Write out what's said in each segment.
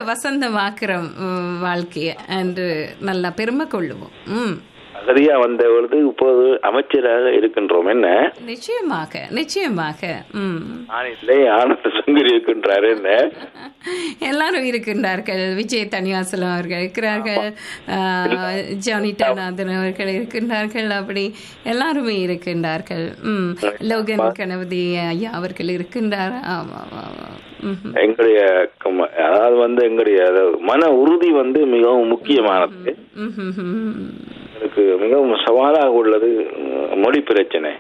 வசந்தமாக்குறோம் உம், வாழ்க்கைய என்று நல்லா பெருமை கொள்ளுவோம் ம் அகதியா வந்த பொழுது இப்போது அமைச்சராக இருக்கின்றோம் என்ன நிச்சயமாக நிச்சயமாக ம் நான் இல்லை ஆனந்த சங்கரி இருக்கின்றார் என்ன எல்லாரும் இருக்கின்றார்கள் விஜய் தனிவாசலம் அவர்கள் இருக்கிறார்கள் ஆஹ், ஜானிட்டாநாதன் அவர்கள் இருக்கின்றார்கள் அப்படி எல்லாருமே இருக்கின்றார்கள் ம் லோகன் கணபதி ஐயா அவர்கள் இருக்கின்றார் ஆமா ஆமா, ஆமா. ம்ஹும். எங்களுடைய கம- அதாவது வந்து எங்களுடைய அதாவது மன உறுதி வந்து மிகவும் முக்கியமானது ம்ஹும். எனக்கு மிகவும் சவாலாக உள்ளது உம், மொழி பிரச்சனை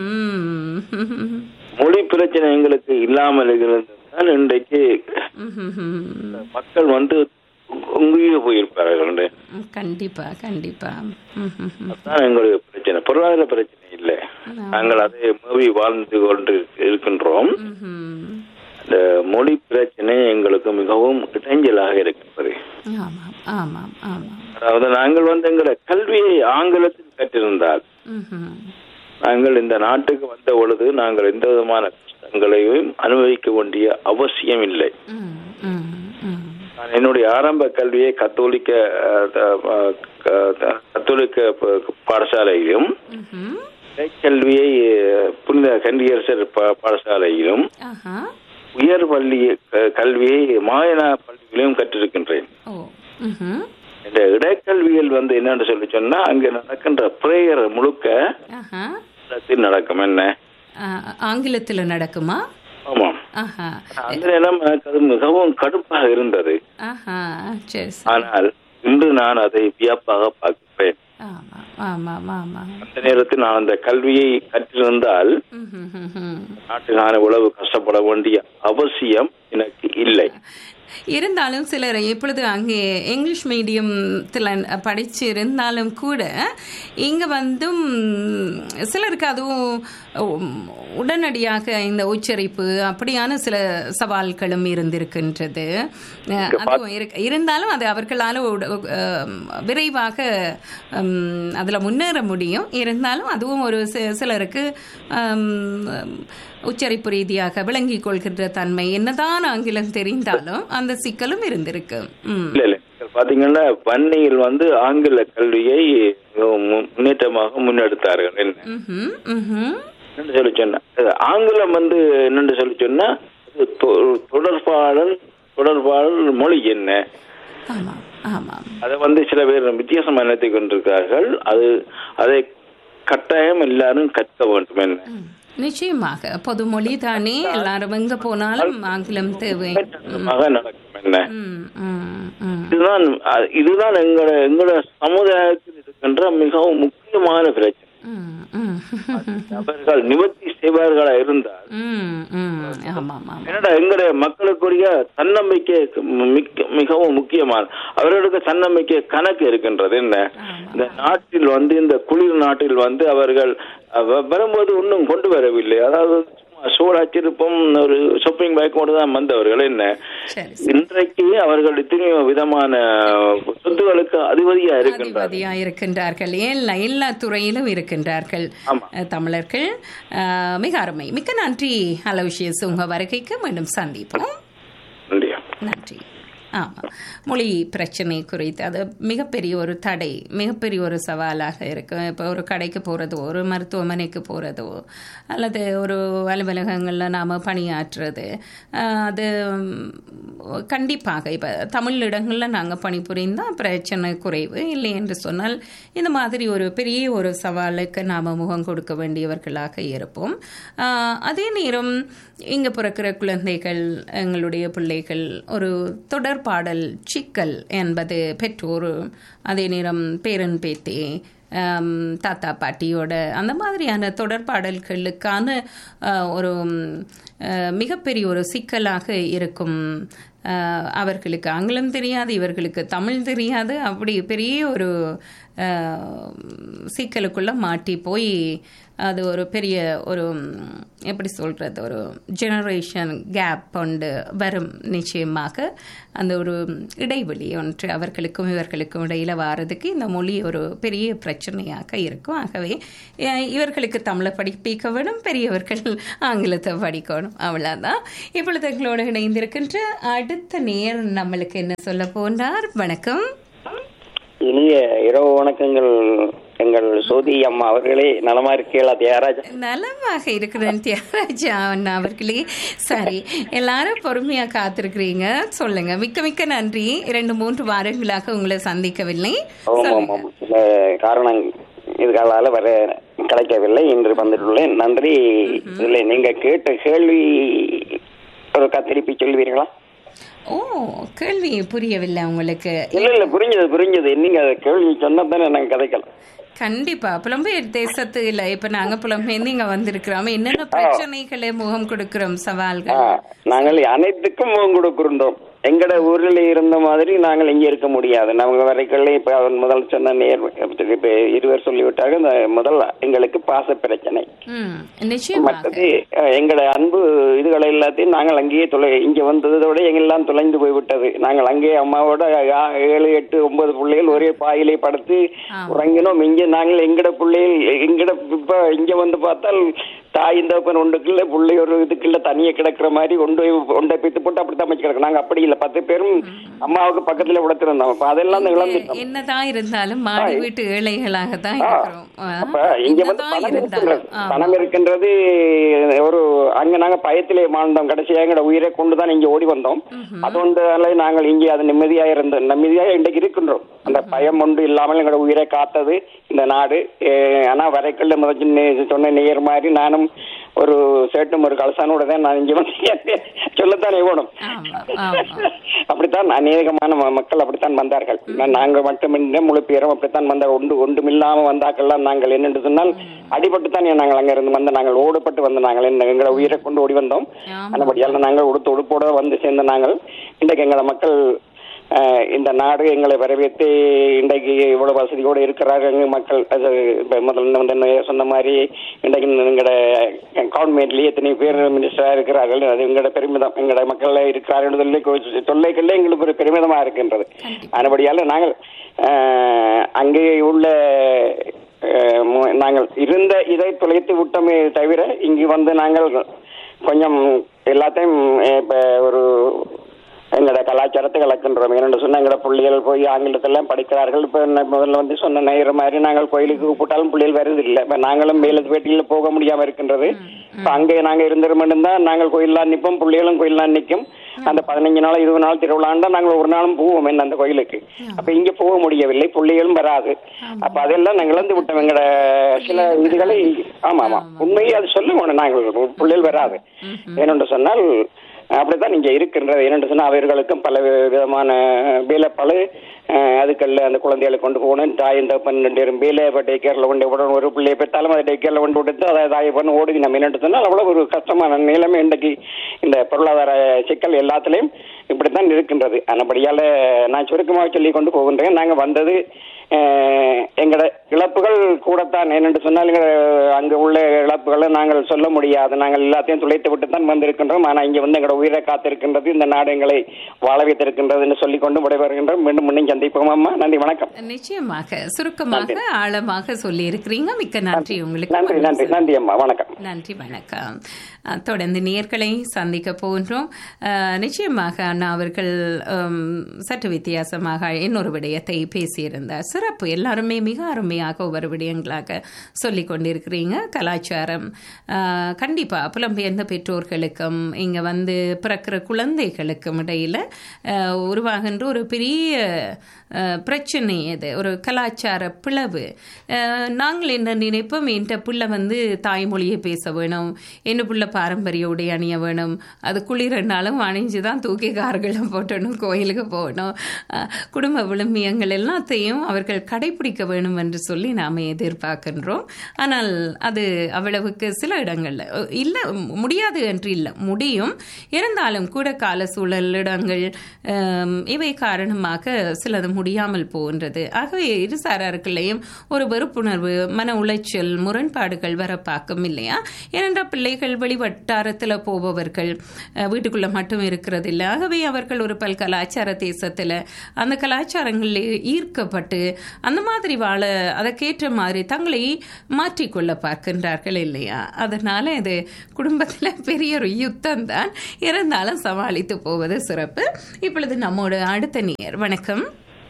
ம்ஹும். மொழி பிரச்சனை எங்களுக்கு இல்லாமல் இருந்ததால் இன்றைக்கு ம்ஹும். மக்கள் வந்து உங்கேயே போயிருப்பார்கள் கண்டிப்பா கண்டிப்பா ம்ஹும். அதுதான் எங்களுடைய பிரச்சனை பொருளாதார பிரச்சனை இல்லை நாங்கள் அதை மீறி வாழ்ந்து கொண்டு இருக்கின்றோம் ம்ஹும். இந்த மொழி பிரச்சனை எங்களுக்கு மிகவும் இடைஞ்சலாக இருக்கின்றது ஆமாம் ஆமாம் ஆமாம் அதாவது நாங்கள் வந்து எங்களை கல்வியை ஆங்கிலத்தில் கற்றிருந்தால் ம்ஹும். நாங்கள் இந்த நாட்டுக்கு வந்த பொழுது நாங்கள் எந்த விதமான கஷ்டங்களையும் அனுபவிக்க வேண்டிய அவசியம் இல்லை ம், ம், ம். நான் என்னுடைய ஆரம்ப கல்வியை கத்தோலிக்க அஹ், த- அஹ், க- த- கத்தோலிக்க ப- பாடசாலையிலும் ம்ஹும். கல்வியை அஹ், புனித கண்டியரசர் பா- பாடசாலையிலும் ஆஹா உயர் பள்ளி க- கல்வியை மாயனா பள்ளியிலும் கற்றிருக்கின்றேன் ஓ ம்ஹும். இந்த இடைக்கல்வியில் வந்து என்னன்னு சொல்லி சொன்னா அங்க நடக்கின்ற பிரேயர் முழுக்க ஆஹா ஆங்கிலத்தில் நடக்கும் என்ன ஆ, ஆங்கிலத்துல நடக்குமா ஆமாம் ஆஹா அந்த நேரம் எனக்கு அது மிகவும் கடுப்பாக இருந்தது ஆஹா சரி சரி ஆனால் இன்று நான் அதை வியப்பாக பார்க்கிறேன் ஆமாம் ஆமாம் ஆமாம் அந்த நேரத்தில் நான் அந்த கல்வியை கற்றிருந்தால் ம்ஹும், ம்ஹும். நாட்டில் நான் இவ்வளவு கஷ்டப்பட வேண்டிய அவசியம் எனக்கு இல்லை இருந்தாலும் சிலர் இப்பொழுது அங்கே இங்கிலீஷ் மீடியத்தில் படிச்சு இருந்தாலும் கூட இங்கே வந்தும் சிலருக்கு அதுவும் உம், உடனடியாக இந்த உச்சரிப்பு அப்படியான சில சவால்களும் இருந்திருக்கின்றது அஹ், அதுவும் இருக்கு இருந்தாலும் அது அவர்களால் உட- அஹ், விரைவாக உம், அதுல முன்னேற முடியும் இருந்தாலும் அதுவும் ஒரு சி- சிலருக்கு உம், உச்சரிப்பு ரீதியாக விளங்கிக் கொள்கின்ற தன்மை என்னதான் ஆங்கிலம் தெரிந்தாலும் அந்த சிக்கலும் இருந்திருக்கு ம் இல்ல இல்ல நீங்கள் பாத்தீங்கன்னா வன்னியில் வந்து ஆங்கில கல்வியை மிகவும் மு- முன்னேற்றமாக முன்னெடுத்தார்கள் என்ன ம்ஹும், ம்ஹும். என்னன்னு சொல்லி சொன்னா அது ஆங்கிலம் வந்து என்னன்னு சொல்லி சொன்னா அது தொ- தொடர்பாடல் தொடர்பாடல் மொழி என்ன ஆமாம் ஆமாம் அதை வந்து சில பேர் வித்தியாசமா நினைத்துக் கொண்டிருக்கிறார்கள் அது அதை கட்டாயம் எல்லாரும் கற்க வேண்டும் என்ன ம். நிச்சயமாக பொதுமொழி தானே எல்லாரும் எங்க போனாலும் ஆங்கிலம் தேவை மக நடக்கும் என்ன ம், ம், ம். இதுதான் அ- இதுதான் எங்களோட எங்களோட சமுதாயத்தில் இருக்கின்ற மிகவும் முக்கியமான பிரச்சனை ம், ம். அவர்கள் நிவர்த்தி செய்வார்களா இருந்தால் ம், ம். ஆமாம் ஆமாம் என்னடா எங்களுடைய மக்களுக்குரிய தன்னம்பிக்கை மிக்க- மிகவும் முக்கியமான அவர்களுக்கு தன்னம்பிக்கை கணக்கு இருக்கின்றது என்ன இந்த நாட்டில் வந்து இந்த குளிர் நாட்டில் வந்து அவர்கள் அஹ், வ- வரும்போது ஒன்றும் கொண்டு வரவில்லை அதாவது சும்மா சூடாச்சிருப்பம் ஒரு ஷாப்பிங் பேக் மட்டும் தான் வந்தவர்கள் என்ன சரி இன்றைக்கு அவர்கள் எத்தனையோ விதமான சொத்துகளுக்கு அதிபதியா இருக்கின்றார் அதிபதியா இருக்கின்றார்கள் எல்லா எல்லா துறையிலும் இருக்கின்றார்கள் ஆமா. அஹ், தமிழர்கள் அஹ், மிக அருமை மிக்க நன்றி அலோஷியஸ் உங்க வருகைக்கு மீண்டும் சந்திப்போம் நன்றியா நன்றி ஆமாம் மொழி பிரச்சனை குறித்து அது மிகப்பெரிய ஒரு தடை மிகப்பெரிய ஒரு சவாலாக இருக்கும் இப்போ ஒரு கடைக்கு போகிறதோ ஒரு மருத்துவமனைக்கு போகிறதோ அல்லது ஒரு அலுவலகங்களில் நாம் பணியாற்றுறது ஆஹ், அது ம், கண்டிப்பாக இப்போ தமிழ் இடங்களில் நாங்கள் பணிபுரிந்தால் பிரச்சனை குறைவு இல்லை என்று சொன்னால் இந்த மாதிரி ஒரு பெரிய ஒரு சவாலுக்கு நாம் முகம் கொடுக்க வேண்டியவர்களாக இருப்போம் ஆஹ், அதே நேரம் இங்கே பிறக்கிற குழந்தைகள் எங்களுடைய பிள்ளைகள் ஒரு தொடர்பாடல் சிக்கல் என்பது பெற்றோர் அதே நேரம் பேரன் பேத்தி ஆம், தாத்தா பாட்டியோட அந்த மாதிரியான தொடர்பாடல்களுக்கான ஆஹ், ஒரு ம், ஆஹ், மிகப்பெரிய ஒரு சிக்கலாக இருக்கும் ஆஹ், அவர்களுக்கு ஆங்கிலம் தெரியாது இவர்களுக்கு தமிழ் தெரியாது அப்படி பெரிய ஒரு அஹ், சிக்கலுக்குள்ள மாட்டி போய் அது ஒரு பெரிய ஒரு ம், எப்படி சொல்றது ஒரு ஜெனரேஷன் கேப் ஒன்று வரும் நிச்சயமாக அந்த ஒரு இடைவெளி ஒன்று அவர்களுக்கும் இவர்களுக்கும் இடையில வாரதுக்கு இந்த மொழி ஒரு பெரிய பிரச்சனையாக இருக்கும் ஆகவே அஹ், இவர்களுக்கு தமிழை படிப்பிக்க வேணும் பெரியவர்கள் ஆங்கிலத்தை படிக்கணும் அவ்வளோதான் இப்பொழுது எங்களோடு இணைந்திருக்கின்ற அடுத்த நேரம் நம்மளுக்கு என்ன சொல்ல போனார் வணக்கம் இனிய இரவு வணக்கங்கள் எங்கள் சோதி அம்மா அவர்களே நலமா இருக்கீங்களா தியாகராஜா நலமாக இருக்கிறேன் தியாகராஜா அண்ணா அவர்களே சரி எல்லாரும் பொறுமையா காத்திருக்கிறீங்க சொல்லுங்க மிக்க மிக்க நன்றி இரண்டு மூன்று வாரங்களாக உங்களை சந்திக்கவில்லை ஆமாம் சொல்லுங்க. ஆமாம் இந்த காரணம் இதுக்கால வர கிடைக்கவில்லை இன்று வந்துட்டுள்ளேன் நன்றி இதுல நீங்க கேட்ட கேள்வி ஒரு திருப்பி சொல்லுவீர்களா ஓ கேள்வி புரியவில்லை உங்களுக்கு இல்ல இல்ல புரிஞ்சது புரிஞ்சது நீங்க அதை கேள்வி சொன்னா தானே நாங்க கதைக்கலாம் கண்டிப்பா புலம்பெயர் தேசத்துல இப்ப நாங்க புலம்பெயர்ந்து இங்க வந்திருக்கிறோம் என்னென்ன பிரச்சனைகளை முகம் கொடுக்கிறோம் ஆ, சவால்கள் நாங்கள் அனைத்துக்கும் முகம் கொடுக்கின்றோம் எங்கட ஊரில் இருந்த மாதிரி நாங்கள் இங்கே இருக்க முடியாது நம்ம வரைக்கும் இப்ப அவன் முதல் சொன்ன நேர் இப்ப இருவர் சொல்லிவிட்டாங்க இந்த முதல் எங்களுக்கு பாச பிரச்சனை ம் நிச்சயமாக மற்றது அஹ், எங்களோட அன்பு இதுகளை எல்லாத்தையும் நாங்கள் அங்கேயே தொலை இங்க வந்ததோட எங்கெல்லாம் தொலைந்து போய்விட்டது நாங்கள் அங்கேயே அம்மாவோட ஆ- ஏழு எட்டு ஒன்பது பிள்ளைகள் ஒரே பாயிலே படுத்து உறங்கினோம் இங்க நாங்கள் எங்கட பிள்ளைகள் எங்கட இப்ப இங்க வந்து பார்த்தால் தாய் தகப்பன் ஒன்றுக்குள்ள பிள்ளை ஒரு இதுக்குள்ள தனியே கிடக்குற மாதிரி ஒன்று ஒன்றை பித்து போட்டு அப்படித்தான் வச்சு கிடக்கு நாங்க அப்படி இல்ல பத்து பேரும் அம்மாவுக்கு பக்கத்துல விடத்திருந்தோம் அப்ப அதெல்லாம் இழந்துட்டோம் என்னதான் இருந்தாலும் மாடி வீட்டு ஏழைகளாக தான் ஆ, இருக்கிறோம் ஆ, அப்ப இங்க வந்து என்னதான் பணம் இருந்தாலும் இருக்கின்றது ஆ. பணம் இருக்கின்றது ஒரு அங்க நாங்க பயத்திலே வாழ்ந்தோம் கடைசியா எங்களோட உயிரை கொண்டுதான் இங்க ஓடி வந்தோம் அதுകൊണ്ടാல நாங்கள் இங்கே அது நிம்மதியா இருந்தோம் நிம்மதியா இன்றைக்கு இருக்கின்றோம் அந்த பயம் ஒன்று இல்லாமல் எங்களோட உயிரை காத்தது இந்த நாடு ஏ, ஆனா வரைக்கல்ல முதல் நே- சொன்ன நேர் மாதிரி நானும் ஒரு சேட்டும் ஒரு கலசானோட தான் நான் இங்க வந்து சொல்லத்தானே வேணும் ஆமா ஆமா அப்படித்தான் அநேகமான ம- மக்கள் அப்படித்தான் வந்தார்கள் நா- நாங்க மட்டுமின்றி முழு பேரும் அப்படித்தான் வந்தார் ஒன்று ஒன்றுமில்லாம வந்தாக்கெல்லாம் நாங்கள் என்னென்று சொன்னால் அடிபட்டு தான் நாங்கள் அங்க இருந்து வந்த நாங்கள் ஓடுபட்டு வந்த நாங்கள் என்ன- எங்களை உயிரை கொண்டு ஓடி வந்தோம் ஆமா. அதுபடியால் நாங்கள் உடுத்து உடுப்போட வந்து சேர்ந்த நாங்கள் இன்றைக்கு எங்களை மக்கள் அஹ், இந்த நாடு எங்களை வரவேற்று இன்றைக்கு இவ்வளவு வசதியோடு இருக்கிறார்கள் எங்க மக்கள் அது இப்ப முதல்ல வந்து என்ன சொன்ன மாதிரி இன்றைக்கு எங்களோட கவர்மெண்ட்லயே எத்தனை பேர் மினிஸ்டரா இருக்கிறார்கள் அது எங்களோட பெருமிதம் எங்களோட மக்கள் இருக்கிறார்கள் தொல்லை தொல்லைகள்ல எங்களுக்கு ஒரு பெருமிதமா இருக்கின்றது அதுபடியால நாங்கள் அஹ், அங்கே உள்ள அஹ், மு- நாங்கள் இருந்த இதை தொலைத்து விட்டோமே தவிர இங்கு வந்து நாங்கள் கொஞ்சம் எல்லாத்தையும் அஹ், இப்ப ஒரு எங்களோட கலாச்சாரத்தை கலக்கின்றோம் ஏன்னு சொன்னா எங்களோட பிள்ளைகள் போய் ஆங்கிலத்தெல்லாம் படிக்கிறார்கள் இப்ப என்ன முதல்ல வந்து சொன்ன நேர மாதிரி நாங்கள் கோயிலுக்கு கூப்பிட்டாலும் பிள்ளைகள் வருது இல்லை இப்ப நாங்களும் வேலத்து பேட்டியில போக முடியாம இருக்கின்றது இப்ப அங்கே நாங்க இருந்திருந்தோம் தான் நாங்கள் கோயிலாம் நிப்போம் பிள்ளைகளும் கோயிலாம் நிக்கும் அந்த பதினஞ்சு நாள் இருபது நாள் திருவிழாண்டா நாங்கள் ஒரு நாளும் போவோம் என்ன அந்த கோயிலுக்கு அப்ப இங்க போக முடியவில்லை பிள்ளைகளும் வராது அப்ப அதெல்லாம் நாங்கள் இழந்து விட்டோம் எங்களோட சில இதுகளை ஆமா ஆமா உண்மையை அது சொல்லுவோம் நாங்கள் பிள்ளைகள் வராது ஏனென்று சொன்னால் அப்படித்தான் இங்க இருக்கின்றது என்னென்று சொன்னா அவர்களுக்கும் பல விதமான வேலைப்பழு அதுக்கல்ல அந்த குழந்தைகளை கொண்டு போகணும் தாயும் தப்பன் ரெண்டு பேரும் வேலை இப்போ டே கேரில் கொண்டு விடணும் ஒரு பிள்ளையை பெற்றாலும் அதை டே கேரில் கொண்டு விட்டு அதை தாயை பண்ணி ஓடுது நம்ம என்னென்று சொன்னால் அவ்வளோ ஒரு கஷ்டமான நிலைமை இன்றைக்கு இந்த பொருளாதார சிக்கல் எல்லாத்துலேயும் இப்படித்தான் இருக்கின்றது அதுபடியால் நான் சுருக்கமாக சொல்லி கொண்டு போகின்றேன் நாங்கள் வந்தது அஹ், எங்களோட இழப்புகள் கூடத்தான் என்னென்று சொன்னால் எங்க அங்க உள்ள இழப்புகளை நாங்கள் சொல்ல முடியாது நாங்கள் எல்லாத்தையும் துளைத்து விட்டு தான் வந்திருக்கின்றோம் ஆனா இங்க வந்து எங்களோட உயிரை காத்திருக்கின்றது இந்த நாடு எங்களை வாழ வைத்திருக்கின்றது என்று சொல்லிக் கொண்டு விடைபெறுகின்றோம் மீண்டும் மீண்டும் சந்திப்போம் அம்மா நன்றி வணக்கம் நிச்சயமாக சுருக்கமாக ஆழமாக சொல்லி இருக்கிறீங்க மிக்க நன்றி உங்களுக்கு நன்றி நன்றி நன்றி அம்மா வணக்கம் நன்றி வணக்கம் அஹ், தொடர்ந்து நேர்களை சந்திக்க போன்றோம் அஹ், நிச்சயமாக அண்ணா அவர்கள் ஹம், சற்று வித்தியாசமாக இன்னொரு விடயத்தை பேசியிருந்தார் சிறப்பு எல்லாருமே மிக அருமையாக ஒவ்வொரு விடயங்களாக சொல்லிக் கொண்டிருக்கிறீங்க கலாச்சாரம் அஹ், கண்டிப்பா புலம்பெயர்ந்த பெற்றோர்களுக்கும் இங்க வந்து பிறக்கிற குழந்தைகளுக்கும் இடையில அஹ், உருவாகின்ற ஒரு பெரிய அஹ், பிரச்சனை இது ஒரு கலாச்சார பிளவு அஹ், நாங்கள் என்ன நினைப்போம் என்ற புள்ள வந்து தாய்மொழியை பேச வேணும் என்ன புள்ள பாரம்பரிய உடை அணிய வேணும் அது குளிரனாலும் அணிஞ்சு தான் தூக்கி கார்களும் போட்டணும் கோயிலுக்கு போகணும் அஹ், குடும்ப விழுமியங்கள் எல்லாத்தையும் அவர்கள் அவர்கள் கடைபிடிக்க வேண்டும் என்று சொல்லி நாம் எதிர்பார்க்கின்றோம் ஆனால் அது அவ்வளவுக்கு சில இடங்கள்ல இல்லை முடியாது என்று இல்லை முடியும் இருந்தாலும் கூட கால சூழல் இடங்கள் ஆம், இவை காரணமாக சிலது முடியாமல் போகின்றது ஆகவே இருசாராருக்குள்ளேயும் ஒரு வெறுப்புணர்வு மன உளைச்சல் முரண்பாடுகள் வர பார்க்கும் இல்லையா ஏனென்றால் பிள்ளைகள் வெளி வட்டாரத்தில் போபவர்கள் அஹ், வீட்டுக்குள்ள மட்டும் இருக்கிறது இல்லை ஆகவே அவர்கள் ஒரு பல் கலாச்சார தேசத்தில் அந்த கலாச்சாரங்களில் ஈர்க்கப்பட்டு அந்த மாதிரி வாழ அதற்கேற்ற மாதிரி தங்களை மாற்றிக்கொள்ள பார்க்கின்றார்கள் இல்லையா அதனால இது குடும்பத்தில் பெரிய ஒரு யுத்தம் தான் இருந்தாலும் சமாளித்து போவது சிறப்பு இப்பொழுது நம்மோட அடுத்த நேயர் வணக்கம்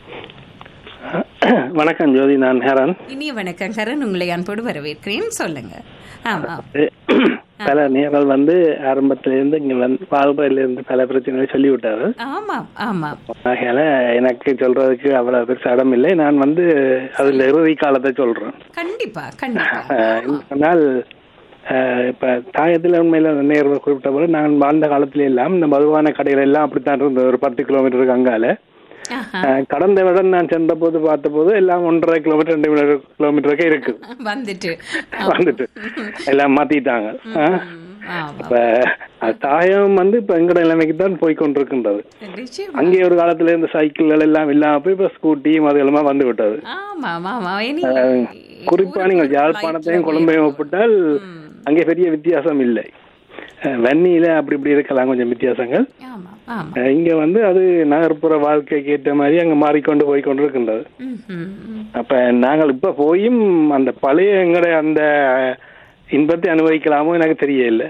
வணக்கம் ஜோதி நான் ஹேரன் இனிய வணக்கம் கரண் உங்களை அன்போடு வரவேற்கிறேன் சொல்லுங்க ஆமா பல நேர்கள் வந்து ஆரம்பத்துல இருந்து இங்க வந்து வாழ்க்கையில இருந்து பல பிரச்சனைகளை சொல்லி விட்டாரு ஆமாம் ஆமாம் ஆகையால எனக்கு சொல்றதுக்கு அவ்வளவு பெருசு இடம் இல்லை நான் வந்து அதுல இறுதி காலத்தை சொல்றேன் கண்டிப்பா கண்டிப்பா ஆஹ் இன்னும் சொன்னால் ஆஹ் இப்ப தாயத்துல உண்மையில நேர்வு குறிப்பிட்ட போது நான் வாழ்ந்த காலத்துல எல்லாம் இந்த மதுவான கடைகள் எல்லாம் அப்படித்தான் இருந்தது ஒரு பத்து கிலோமீட்டருக்கு அங்கால ஆஹா. ஆஹ் கடந்த வருடம் நான் சென்ற போது பார்த்த போது எல்லாம் ஒன்றரை கிலோமீட்டர் ரெண்டு கிலோமீட்டருக்கு இருக்கு வந்துட்டு வந்துட்டு எல்லாம் மாத்திட்டாங்க ஆஹ் ஆமா இப்ப அது தாயம் வந்து இப்ப எங்கட நிலைமைக்கு தான் போய் கொண்டிருக்கின்றது நிச்சயம் அங்கே ஒரு காலத்துல இந்த சைக்கிள்கள் எல்லாம் இல்லாம போய் இப்ப ஸ்கூட்டி அதுகளுமா வந்து விட்டது ஆமா ஆமா இனி குறிப்பா நீங்கள் யாழ்ப்பாணத்தையும் கொழும்பையும் ஒப்பிட்டால் அங்கே பெரிய வித்தியாசம் இல்லை அஹ் வன்னியில அப்படி இப்படி இருக்கலாம் கொஞ்சம் வித்தியாசங்கள் ஆமா ஆமா அஹ் இங்க வந்து அது நகர்ப்புற வாழ்க்கைக்கு ஏற்ற மாதிரி அங்க மாறிக்கொண்டு போய் கொண்டிருக்கின்றது ம், ம், ம். அப்ப நாங்கள் இப்ப போயும் அந்த பழைய எங்கட அந்த இன்பத்தை அனுபவிக்கலாமோ எனக்கு தெரியல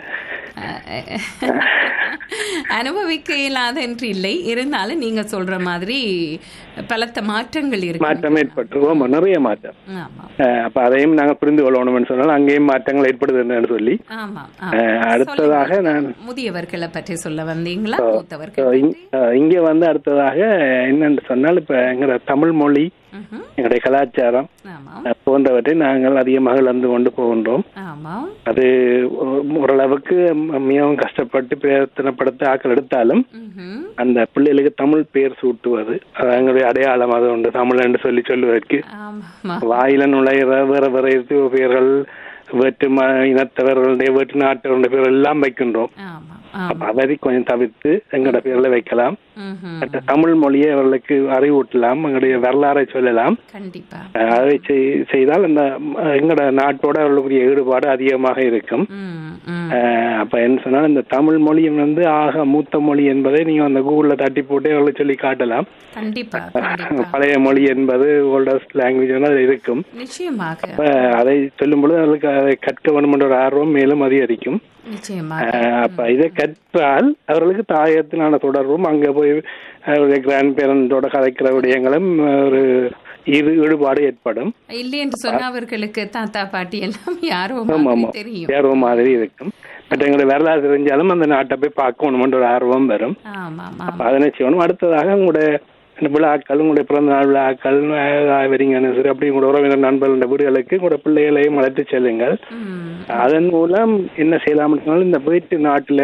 அனுபவிக்க இயலாத என்று இல்லை இருந்தாலும் நீங்க சொல்ற மாதிரி பலத்த மாற்றங்கள் இருக்கு மாற்றம் ஏற்பட்டுருவோம் நிறைய மாற்றம் ஆமா அஹ் அப்ப அதையும் நாங்க புரிந்து கொள்ளணும்னு சொன்னால் அங்கேயும் மாற்றங்கள் ஏற்படுதுன்னு சொல்லி ஆமா அஹ் அடுத்ததாக நான் முதியவர்களை பற்றி சொல்ல வந்தீங்களா மூத்தவர்கள் அஹ் இங்- அஹ் இங்க வந்து அடுத்ததாக என்னன்னு சொன்னால் இப்ப எங்களோட தமிழ் மொழி ம்ஹும். எங்களுடைய கலாச்சாரம் ஆமா அஹ் போன்றவற்றை நாங்கள் அதிகமாக இழந்து கொண்டு போகின்றோம் ஆமா அது ஒ- ஓரளவுக்கு ம- மிகவும் கஷ்டப்பட்டு பிரயத்தனப்படுத்த ஆக்கள் எடுத்தாலும் ம்ஹும். அந்த பிள்ளைகளுக்கு தமிழ் பேர் சூட்டுவது அது எங்களுடைய அடையாளம் அது உண்டு தமிழ் என்று சொல்லி சொல்லுவதற்கு ஆமா வாயில நுழையிற வேற வேற இது பெயர்கள் வேற்று ம- இனத்தவர்களுடைய வேற்று நாட்டவருடைய பேர் எல்லாம் வைக்கின்றோம் ஆமா அப்ப அதை கொஞ்சம் தவிர்த்து எங்களோட பேர்ல வைக்கலாம் ம்ஹும். மற்ற தமிழ் மொழியை அவர்களுக்கு அறிவூட்டலாம் எங்களுடைய வரலாறை சொல்லலாம் கண்டிப்பா அஹ் அதை செய்- செய்தால் அந்த அஹ், எங்களோட நாட்டோட அவர்களுக்குரிய ஈடுபாடு அதிகமாக இருக்கும் ம், ம். அஹ், அப்ப என்ன சொன்னால் இந்த தமிழ் மொழி வந்து ஆக மூத்த மொழி என்பதை நீங்க அந்த கூகுள்ல தட்டி போட்டு அவர்களுக்கு சொல்லி காட்டலாம் கண்டிப்பா கண்டிப்பா பழைய மொழி என்பது ஓல்டஸ்ட் லாங்குவேஜ் அது இருக்கும் நிச்சயமாக அப்ப அதை சொல்லும் பொழுது அவர்களுக்கு அதை கற்க வேண்டும் என்ற ஒரு ஆர்வம் மேலும் அதிகரிக்கும் நிச்சயமாக அஹ் அப்ப இதை கற்றால் அவர்களுக்கு தாயத்திலான தொடர்பும் அங்க போய் அவருடைய கிராண்ட் பேரண்டோட கதைக்கிற விடயங்களும் ஒரு ஈடு ஈடுபாடு ஏற்படும் இல்லை என்று சொன்ன அவர்களுக்கு தாத்தா பாட்டி எல்லாம் யாரோ ஆமா மாதிரி ஆமா தெரியும் ஆர்வம் மாதிரி இருக்கும் மற்ற எங்களுடைய வரலாறு தெரிஞ்சாலும் அந்த நாட்டை போய் பார்க்கணும்ன்ற ஒரு ஆர்வம் வரும் ஆமா ஆமா அப்ப அதனை செய்யணும் அடுத்ததாக உங்களுடைய இந்த விழாக்கள் உங்களுடைய பிறந்த நாள் விழாக்கள் வரீங்கன்னு சரி அப்படி உங்களோட உறவினர் நண்பர்கள் வீடுகளுக்கு உங்களோட பிள்ளைகளையும் அழைத்து செல்லுங்கள் ம், அதன் மூலம் என்ன செய்யலாம் சொன்னால் இந்த வீட்டு நாட்டுல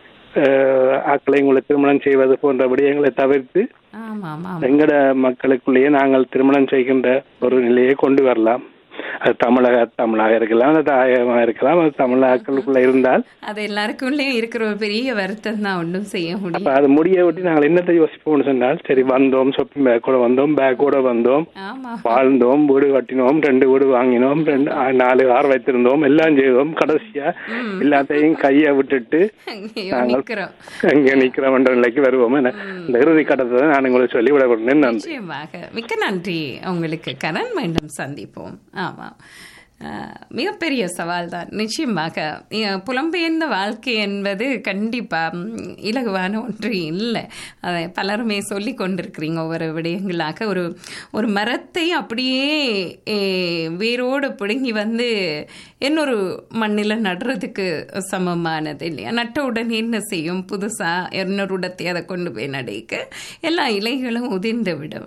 அஹ், ஆட்களை உங்களை திருமணம் செய்வது போன்ற விடயங்களை தவிர்த்து ஆமா ஆமா எங்கட மக்களுக்குள்ளேயே நாங்கள் திருமணம் செய்கின்ற ஒரு நிலையை கொண்டு வரலாம் அது தமிழக தமிழாக இருக்கலாம் அது தாயகமாக இருக்கலாம் அது தமிழாக்களுக்குள்ள இருந்தால் அது எல்லாருக்குள்ளேயும் இருக்கிற ஒரு பெரிய வருத்தம் தான் ஒன்றும் செய்ய அப்ப முடியும் அது முடிய விட்டு நாங்கள் என்னத்தை யோசிப்போம்னு சொன்னால் சரி வந்தோம் ஷாப்பிங் பேக் கூட வந்தோம் பேக் கூட வந்தோம் ஆமா வாழ்ந்தோம் வீடு கட்டினோம் ரெண்டு வீடு வாங்கினோம் ரெண்டு ஆ, நாலு கார் வைத்திருந்தோம் எல்லாம் செய்தோம் கடைசியா எல்லாத்தையும் கையை விட்டுட்டு அங்கேயோ நிக்கிறோம் அங்கே நிக்கிறோம்ன்ற நிலைக்கு வருவோம் என்ன இந்த இறுதி கட்டத்தை நான் உங்களுக்கு சொல்லி விடப்படுறேன் நன்றி நிச்சயமாக மிக்க நன்றி உங்களுக்கு கரண் மீண்டும் சந்திப்போம் ஆமாம் அஹ், மிகப்பெரிய சவால் தான் நிச்சயமாக அஹ், புலம்பெயர்ந்த வாழ்க்கை என்பது கண்டிப்பாக இலகுவான ஒன்று இல்லை அதை பலருமே சொல்லி கொண்டிருக்கிறீங்க ஒவ்வொரு விடயங்களாக ஒரு ஒரு மரத்தை அப்படியே eh, வேரோடு பிடுங்கி வந்து இன்னொரு மண்ணில் நடுறதுக்கு சமமானது இல்லையா நட்ட உடனே என்ன செய்யும் புதுசாக இன்னொரு இடத்தை அதை கொண்டு போய் நடைக்க எல்லா இலைகளும் உதிர்ந்து விடும்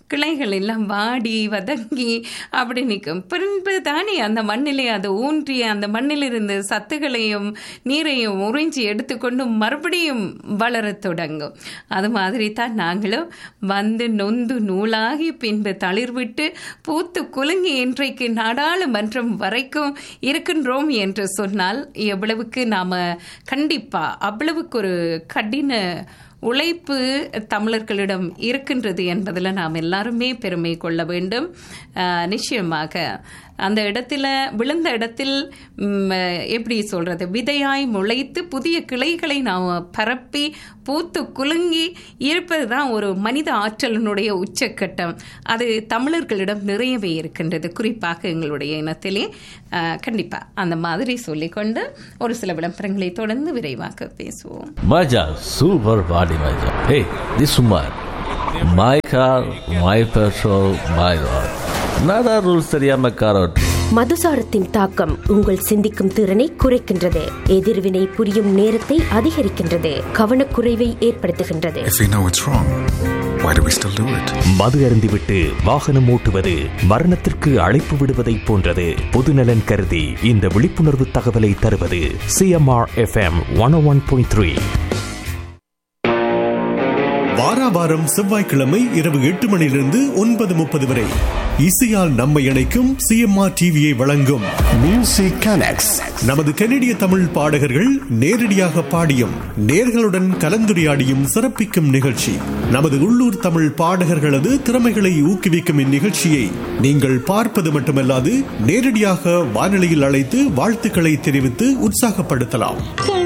கிளைகள் எல்லாம் வாடி வதங்கி அப்படி நிற்கும் பின்பு தானே அந்த மண்ணிலே அது ஊன்றி அந்த மண்ணிலிருந்து சத்துகளையும் நீரையும் உறிஞ்சி எடுத்துக்கொண்டு மறுபடியும் வளரத் தொடங்கும் அது மாதிரி தான் நாங்களும் வந்து நொந்து நூலாகி பின்பு தளிர்விட்டு பூத்து குலுங்கி இன்றைக்கு நாடாளுமன்றம் வரைக்கும் இருக்கின்றோம் என்று சொன்னால் எவ்வளவுக்கு நாம் கண்டிப்பாக அவ்வளவுக்கு ஒரு கடின உழைப்பு தமிழர்களிடம் இருக்கின்றது என்பதில் நாம் எல்லாருமே பெருமை கொள்ள வேண்டும் ஆஹ், நிச்சயமாக அந்த இடத்துல விழுந்த இடத்தில் ம், எப்படி சொல்றது விதையாய் முளைத்து புதிய கிளைகளை நாம் பரப்பி பூத்து குலுங்கி இருப்பது தான் ஒரு மனித ஆற்றலினுடைய உச்சக்கட்டம் அது தமிழர்களிடம் நிறையவே இருக்கின்றது குறிப்பாக எங்களுடைய இனத்திலே ஆஹ், கண்டிப்பா அந்த மாதிரி சொல்லிக்கொண்டு ஒரு சில விளம்பரங்களை தொடர்ந்து விரைவாக பேசுவோம் Maja, super body Maja. Hey, this woman. My car, my petrol, my road. நada rules தெரியாம கார் ஓட்டு மதுசாரத்தின் தாக்கம் உங்கள் சிந்திக்கும் திறனை குறைக்கின்றது எதிர்வினை புரியும் நேரத்தை அதிகரிக்கின்றது கவனக்குறைவை ஏற்படுத்துகின்றது If we know it's wrong, why do we still do it? மது அருந்திவிட்டு வாகனம் ஓட்டுவது மரணத்திற்கு அழைப்பு விடுவதைப் போன்றது பொதுநலன் கருதி இந்த விழிப்புணர்வு தகவலை தருவது CMR FM one one point three வாராவாரம் செவ்வாய்க்கிழமை இரவு எட்டு மணியிலிருந்து ஒன்பது முப்பது வரை இசையால் நம்மை இணைக்கும் சிஎம்ஆர் டிவியை வழங்கும் மியூசிக் கனெக்ட்ஸ் நமது கனடிய தமிழ் பாடகர்கள் நேரடியாக பாடியும் நேர்களுடன் கலந்துரையாடியும் சிறப்பிக்கும் நிகழ்ச்சி நமது உள்ளூர் தமிழ் பாடகர்களது திறமைகளை ஊக்குவிக்கும் இந்நிகழ்ச்சியை நீங்கள் பார்ப்பது மட்டுமல்லாது நேரடியாக வானொலியில் அழைத்து வாழ்த்துக்களை தெரிவித்து உற்சாகப்படுத்தலாம்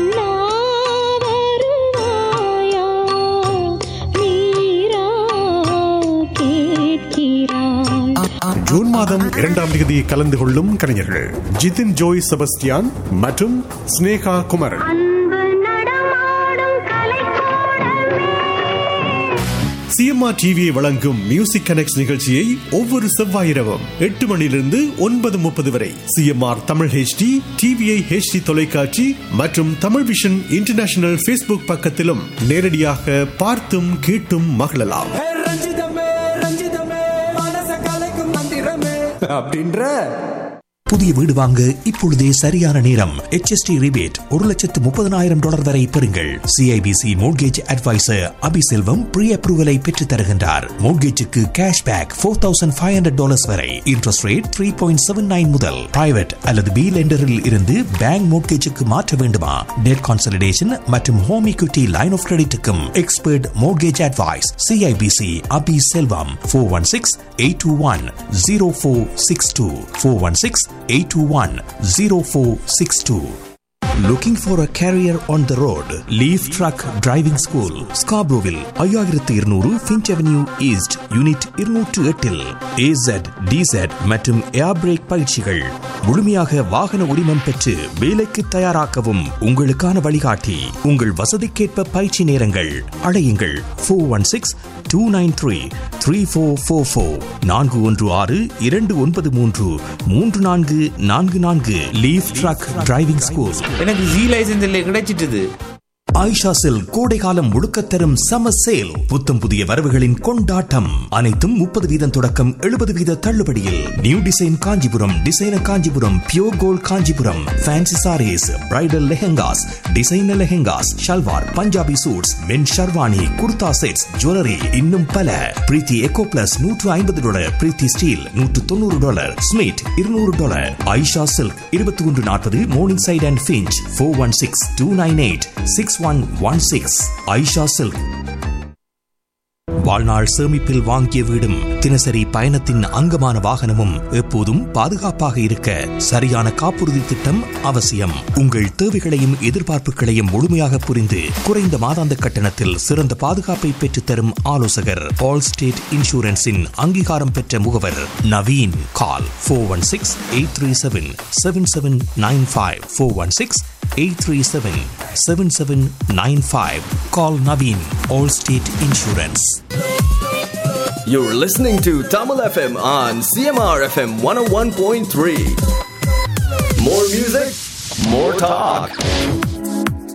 ஜூன் மாதம் இரண்டாம் தேதி கலந்து கொள்ளும் கலைஞர்கள் ஜிதின் ஜோய் செபஸ்டியான் மற்றும் ஸ்னேகா குமரன் சிஎம்ஆர் டிவியை வழங்கும் மியூசிக் கனெக்ட் நிகழ்ச்சியை ஒவ்வொரு செவ்வாய் இரவும் எட்டு மணியிலிருந்து ஒன்பது முப்பது வரை CMR Tamil HD TVI HD தொலைக்காட்சி மற்றும் தமிழ் விஷன் இன்டர்நேஷனல் ஃபேஸ்புக் பக்கத்திலும் நேரடியாக பார்த்தும் கேட்டும் மகிழலாம் அப்படின்ற புதிய வீடு வாங்க இப்பொழுதே சரியான நேரம் HST ரிபேட் ஒரு லட்சத்து முப்பதனாயிரம் டாலர் வரை பெறுங்கள் CIBC mortgage advisor Abiselvam pre அப்ரூவலை பெற்றுத் தருகின்றார் மோட்கேஜுக்கு cash back four thousand five hundred dollars வரை interest rate three point seven nine முதல் பிரைவேட் அல்லது பி லெண்டரில் இருந்து பேங்க் மோட்கேஜுக்கு மாற்ற வேண்டுமா டெட் கான்சலிடேஷன் மற்றும் ஹோம் equity லைன் ஆஃப் கிரெடிட்டுக்கும் expert mortgage advice CIBC Abi Selvam four one six eight two one zero four six two four one six 821-0462. Looking for a career on the road? Leaf Truck Driving School, Scarboroughville, ஐயாயிரத்து இருநூறு Finch avenue east unit இருநூற்று எட்டில் ஏசட் டிசட் மற்றும் ஏர் break பயிற்சிகள் முழுமையாக வாகன உரிமம் பெற்று வேலைக்கு தயாராக்கவும் உங்களுக்கான வழிகாட்டி உங்கள் வசதிக்கேற்ப பயிற்சி நேரங்கள் அழையுங்கள் four one six two nine three three four four four நான்கு ஒன்று ஆறு இரண்டு ஒன்பது மூன்று மூன்று நான்கு நான்கு நான்கு லீஃப் ட்ரக் டிரைவிங் ஸ்கூல் எனக்கு ஜி லைசன்ஸ் இல்லை கிடைச்சிட்டுது ஆயிஷா செல் கோடைகாலம் முழுக்க தரும் சம சேல் புத்தம் புதிய வரவுகளின் கொண்டாட்டம் அனைத்தும் முப்பது வீதம் தொடக்கம் எழுபது வீத தள்ளுபடியில் new design Kanchipuram designer Kanchipuram pure gold Kanchipuram fancy sarees bridal lehengas designer lehengas salwar Punjabi suits men sherwani kurta sets jewellery இன்னும் பல பிரீத்தி எக்கோ பிளஸ் நூற்று ஐம்பது டாலர் பிரீத்தி ஸ்டீல் நூற்று தொண்ணூறு டாலர் ஸ்மிட் இருநூறு டாலர் ஐஷா சில்க் இருபத்தி ஒன்று நாற்பது Morningside and Finch four one six two nine eight six one one six Aisha silk வாழ்நாள் சேமிப்பில் வாங்கிய வீடும் தினசரி பயணத்தின் அங்கமான வாகனமும் எப்போதும் பாதுகாப்பாக இருக்க சரியான காப்புறுதி திட்டம் அவசியம் உங்கள் தேவைகளையும் எதிர்பார்ப்புகளையும் முழுமையாக புரிந்து குறைந்த மாதாந்த கட்டணத்தில் சிறந்த பாதுகாப்பை பெற்றுத்தரும் ஆலோசகர் ஆல் ஸ்டேட் இன்சூரன்ஸின் அங்கீகாரம் பெற்ற முகவர் Naveen call four one six eight three seven seven seven nine five four one six 837-7795. Call Naveen, Allstate Insurance. You're listening to Tamil FM on CMR FM 101.3. More music, more talk.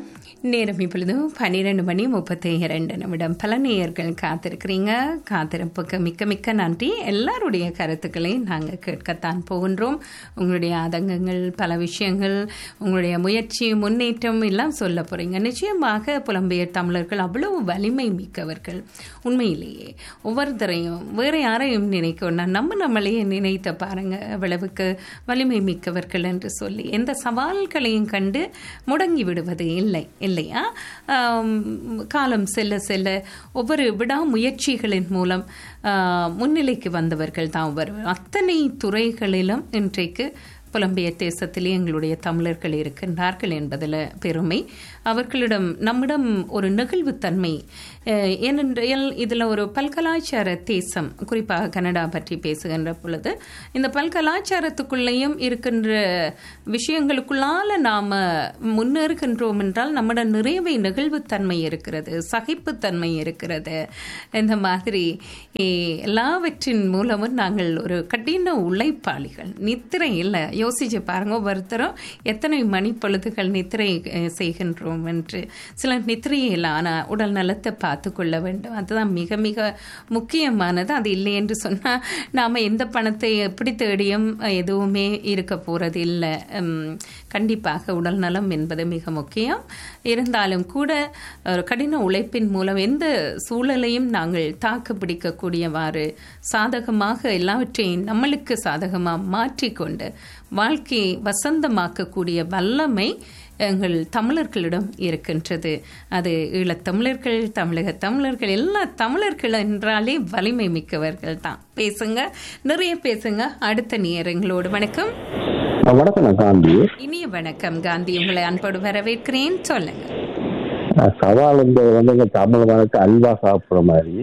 நேரம் இப்பொழுது பன்னிரெண்டு மணி முப்பத்தி இரண்டு நிமிடம் பல நேயர்கள் காத்திருக்கிறீங்க காத்திருப்புக்கு மிக்க மிக்க நன்றி எல்லாருடைய கருத்துக்களையும் நாங்கள் கேட்கத்தான் போகின்றோம் உங்களுடைய ஆதங்கங்கள் பல விஷயங்கள் உங்களுடைய முயற்சி முன்னேற்றம் எல்லாம் சொல்ல போறீங்க நிச்சயமாக புலம்பெயர் தமிழர்கள் அவ்வளவு வலிமை மிக்கவர்கள் உண்மையிலேயே ஒவ்வொருத்தரையும் வேற யாரையும் நினைக்கணும் நம்ம நம்மளையே நினைத்த பாருங்க அவ்வளவுக்கு வலிமை மிக்கவர்கள் என்று சொல்லி எந்த சவால்களையும் கண்டு முடங்கி விடுவது இல்லை இல்லையா ஆம், காலம் செல்ல செல்ல ஒவ்வொரு விடாமுயற்சிகளின் மூலம் ஆ, முன்னிலைக்கு வந்தவர்கள் தான் ஒவ்வொரு அத்தனை துறைகளிலும் இன்றைக்கு புலம்பெயர் தேசத்திலே எங்களுடைய தமிழர்கள் இருக்கின்றார்கள் என்பதில் பெருமை அவர்களிடம் நம்மிடம் ஒரு நெகிழ்வுத்தன்மை அஹ், ஏனென்றால் இதில் ஒரு பல்கலாச்சார தேசம் குறிப்பாக கனடா பற்றி பேசுகின்ற பொழுது இந்த பல்கலாச்சாரத்துக்குள்ளேயும் இருக்கின்ற விஷயங்களுக்குள்ளால நாம் முன்னேறுகின்றோம் என்றால் நம்மிடம் நிறையவே நெகிழ்வுத்தன்மை இருக்கிறது சகிப்புத்தன்மை இருக்கிறது இந்த மாதிரி eh, எல்லாவற்றின் மூலமும் நாங்கள் ஒரு கடின உழைப்பாளிகள் நித்திரை இல்லை யோசிச்சு பாருங்க ஒவ்வொருத்தரும் எத்தனை மணிப்பொழுதுகள் நித்திரை eh, செய்கின்றோம் என்று சிலர் நித்திரையே இல்லை ஆனால் உடல் நலத்தை பார்த்து கொள்ள வேண்டும் அதுதான் மிக மிக முக்கியமானது அது இல்லை என்று சொன்னால் நாம் எந்த பணத்தை எப்படி தேடியும் அஹ், எதுவுமே இருக்க போகிறது இல்லை உம், கண்டிப்பாக உடல் நலம் என்பது மிக முக்கியம் இருந்தாலும் கூட ஒரு கடின உழைப்பின் மூலம் எந்த சூழலையும் நாங்கள் தாக்கு பிடிக்கக்கூடியவாறு சாதகமாக எல்லாவற்றையும் நம்மளுக்கு சாதகமாக மாற்றிக்கொண்டு வாழ்க்கையை வசந்தமாக்கக்கூடிய வல்லமை எங்கள் தமிழர்களிடம் இருக்கின்றது அது ஈழத்தமிழர்கள் தமிழக தமிழர்கள் எல்லா தமிழர்கள் என்றாலே வலிமை மிக்கவர்கள் தான் பேசுங்க நிறைய பேசுங்க அடுத்த நேரங்களோடு வணக்கம் வணக்கம் நான் காந்தி இனிய வணக்கம் காந்தி உங்களை அன்போடு வரவேற்கிறேன் சொல்லுங்க நான் சவால் இந்த வந்து இந்த தமிழ் மனக்கு அல்வா சாப்பிடுற மாதிரி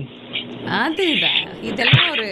அதுதான் இதெல்லாம் ஒரு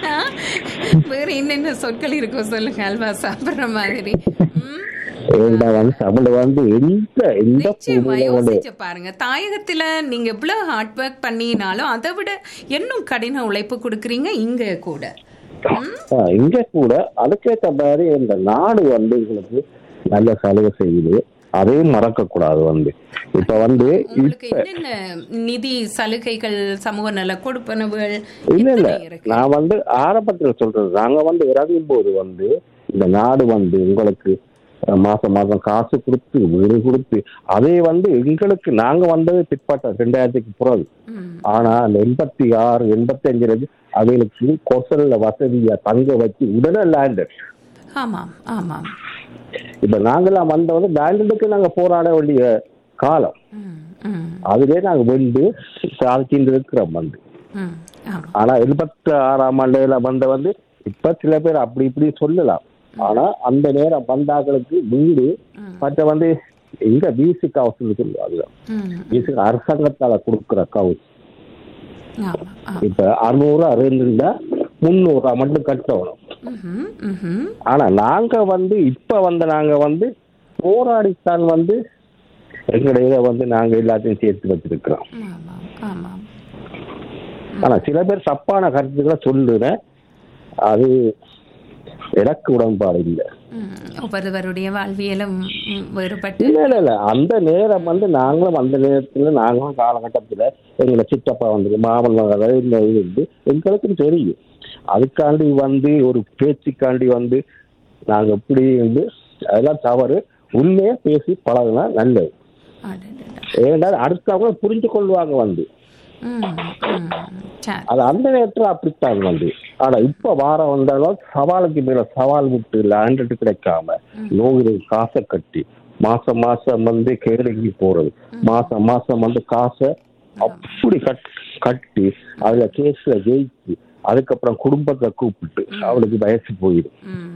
வேற என்னென்ன சொற்கள் இருக்கோ சொல்லுங்க அல்வா சாப்பிடுற மாதிரி ஏன்னா வந்து தமிழ் வந்து எந்த எந்த நிச்சயமா பூமியில வந்து யோசிச்சு பாருங்க தாயகத்துல நீங்க எவ்வளவு ஹார்ட் ஒர்க் பண்ணினாலும் அதை விட இன்னும் கடின உழைப்பு கொடுக்குறீங்க இங்க கூட ஆ, இங்க கூட அதுக்கேற்ற மாதிரி இந்த நாடு வந்து எங்களுக்கு நல்ல சலுகை செய்யுது அதையும் மறக்க கூடாது வந்து இப்ப வந்து உங்களுக்கு இப்ப என்னென்ன நிதி சலுகைகள் சமூக நல கொடுப்பனவுகள் இல்ல இல்ல எத்தனை இருக்கு நான் வந்து ஆரம்பத்துல சொல்றது நாங்க வந்து இறங்கும் போது வந்து இந்த நாடு வந்து உங்களுக்கு அஹ், மாசம் மாசம் காசு கொடுத்து வீடு கொடுத்து அதே வந்து எங்களுக்கு நாங்க வந்தது பிற்பட்ட ரெண்டாயிரத்துக்கு பிறகு ஆனா அந்த எண்பத்தி ஆறு எண்பத்தி அஞ்சுல அவைகளுக்கு கொசல்ல வசதியா தங்க வச்சு உடனே லேண்டர் ஆமாம் ஆமாம் இப்ப நாங்கெல்லாம் வந்த வந்து லேண்டருக்கு நாங்க போராட வேண்டிய காலம் ம், அதுலயே நாங்க வெண்டு சாதிச்சுட்டு இருக்கிறோம் வந்து ம், ஆமாம் ஆனா எழுபத்தி ஆறாம் ஆண்டுல வந்த வந்து இப்ப சில பேர் அப்படி இப்படி சொல்லலாம் ஆனா அந்த நேரம் வந்தாக்களுக்கு வீடு மற்ற வந்து எங்க பிசிக் ஹவுஸ் சொல்லுவாங்க ம், பிசிக் அரசாங்கத்தால கொடுக்குற ஹவுஸ் ஆமாம் ஆமாம் இப்ப அறுநூறு அறுநூறுல முந்நூறுரூவா மட்டும் கட்டணும் ம்ஹும், ம்ஹும். ஆனா நாங்க வந்து இப்ப வந்து நாங்க வந்து போராடித்தான் வந்து எங்களுடைய இதை வந்து நாங்க எல்லாத்தையும் சேர்த்து வச்சிருக்கிறோம் ஆமாம் ஆமாம் ஆனா சில பேர் தப்பான கருத்துக்களை சொல்லுறேன் அது எனக்கு உடன்பாடு இல்லை ம், ஒவ்வொருவருடைய வாழ்வியலும் ம், வேறுபட்டு இல்ல இல்ல இல்ல அந்த நேரம் வந்து நாங்களும் அந்த நேரத்துல நாங்களும் காலகட்டத்துல எங்களை சித்தப்பா வந்து மாமன் மகள் இந்த இது வந்து எங்களுக்கும் தெரியும் அதுக்காண்டி வந்து ஒரு பேச்சுக்காண்டி வந்து நாங்க எப்படி வந்து அதெல்லாம் தவறு உண்மையா பேசி பழகினா நல்லது ஏன்னா அடுத்தவங்க புரிஞ்சு கொள்வாங்க வந்து ம், ம், சரி. அது அந்த நேரத்துல அப்படித்தான் வந்து ஆனா இப்ப வாரம் வந்தாலும் சவாலுக்கு மேல சவால் விட்டு லேண்ட் கிடைக்காம நோய் காசை கட்டி மாசம் மாசம் வந்து கேரளிக்கு போறது மாசம் மாசம் வந்து காசை அப்படி கட் கட்டி அதுல கேஸ்ல ஜெயிச்சு அதுக்கப்புறம் குடும்பத்தை கூப்பிட்டு அவளுக்கு வயசு போயிடும்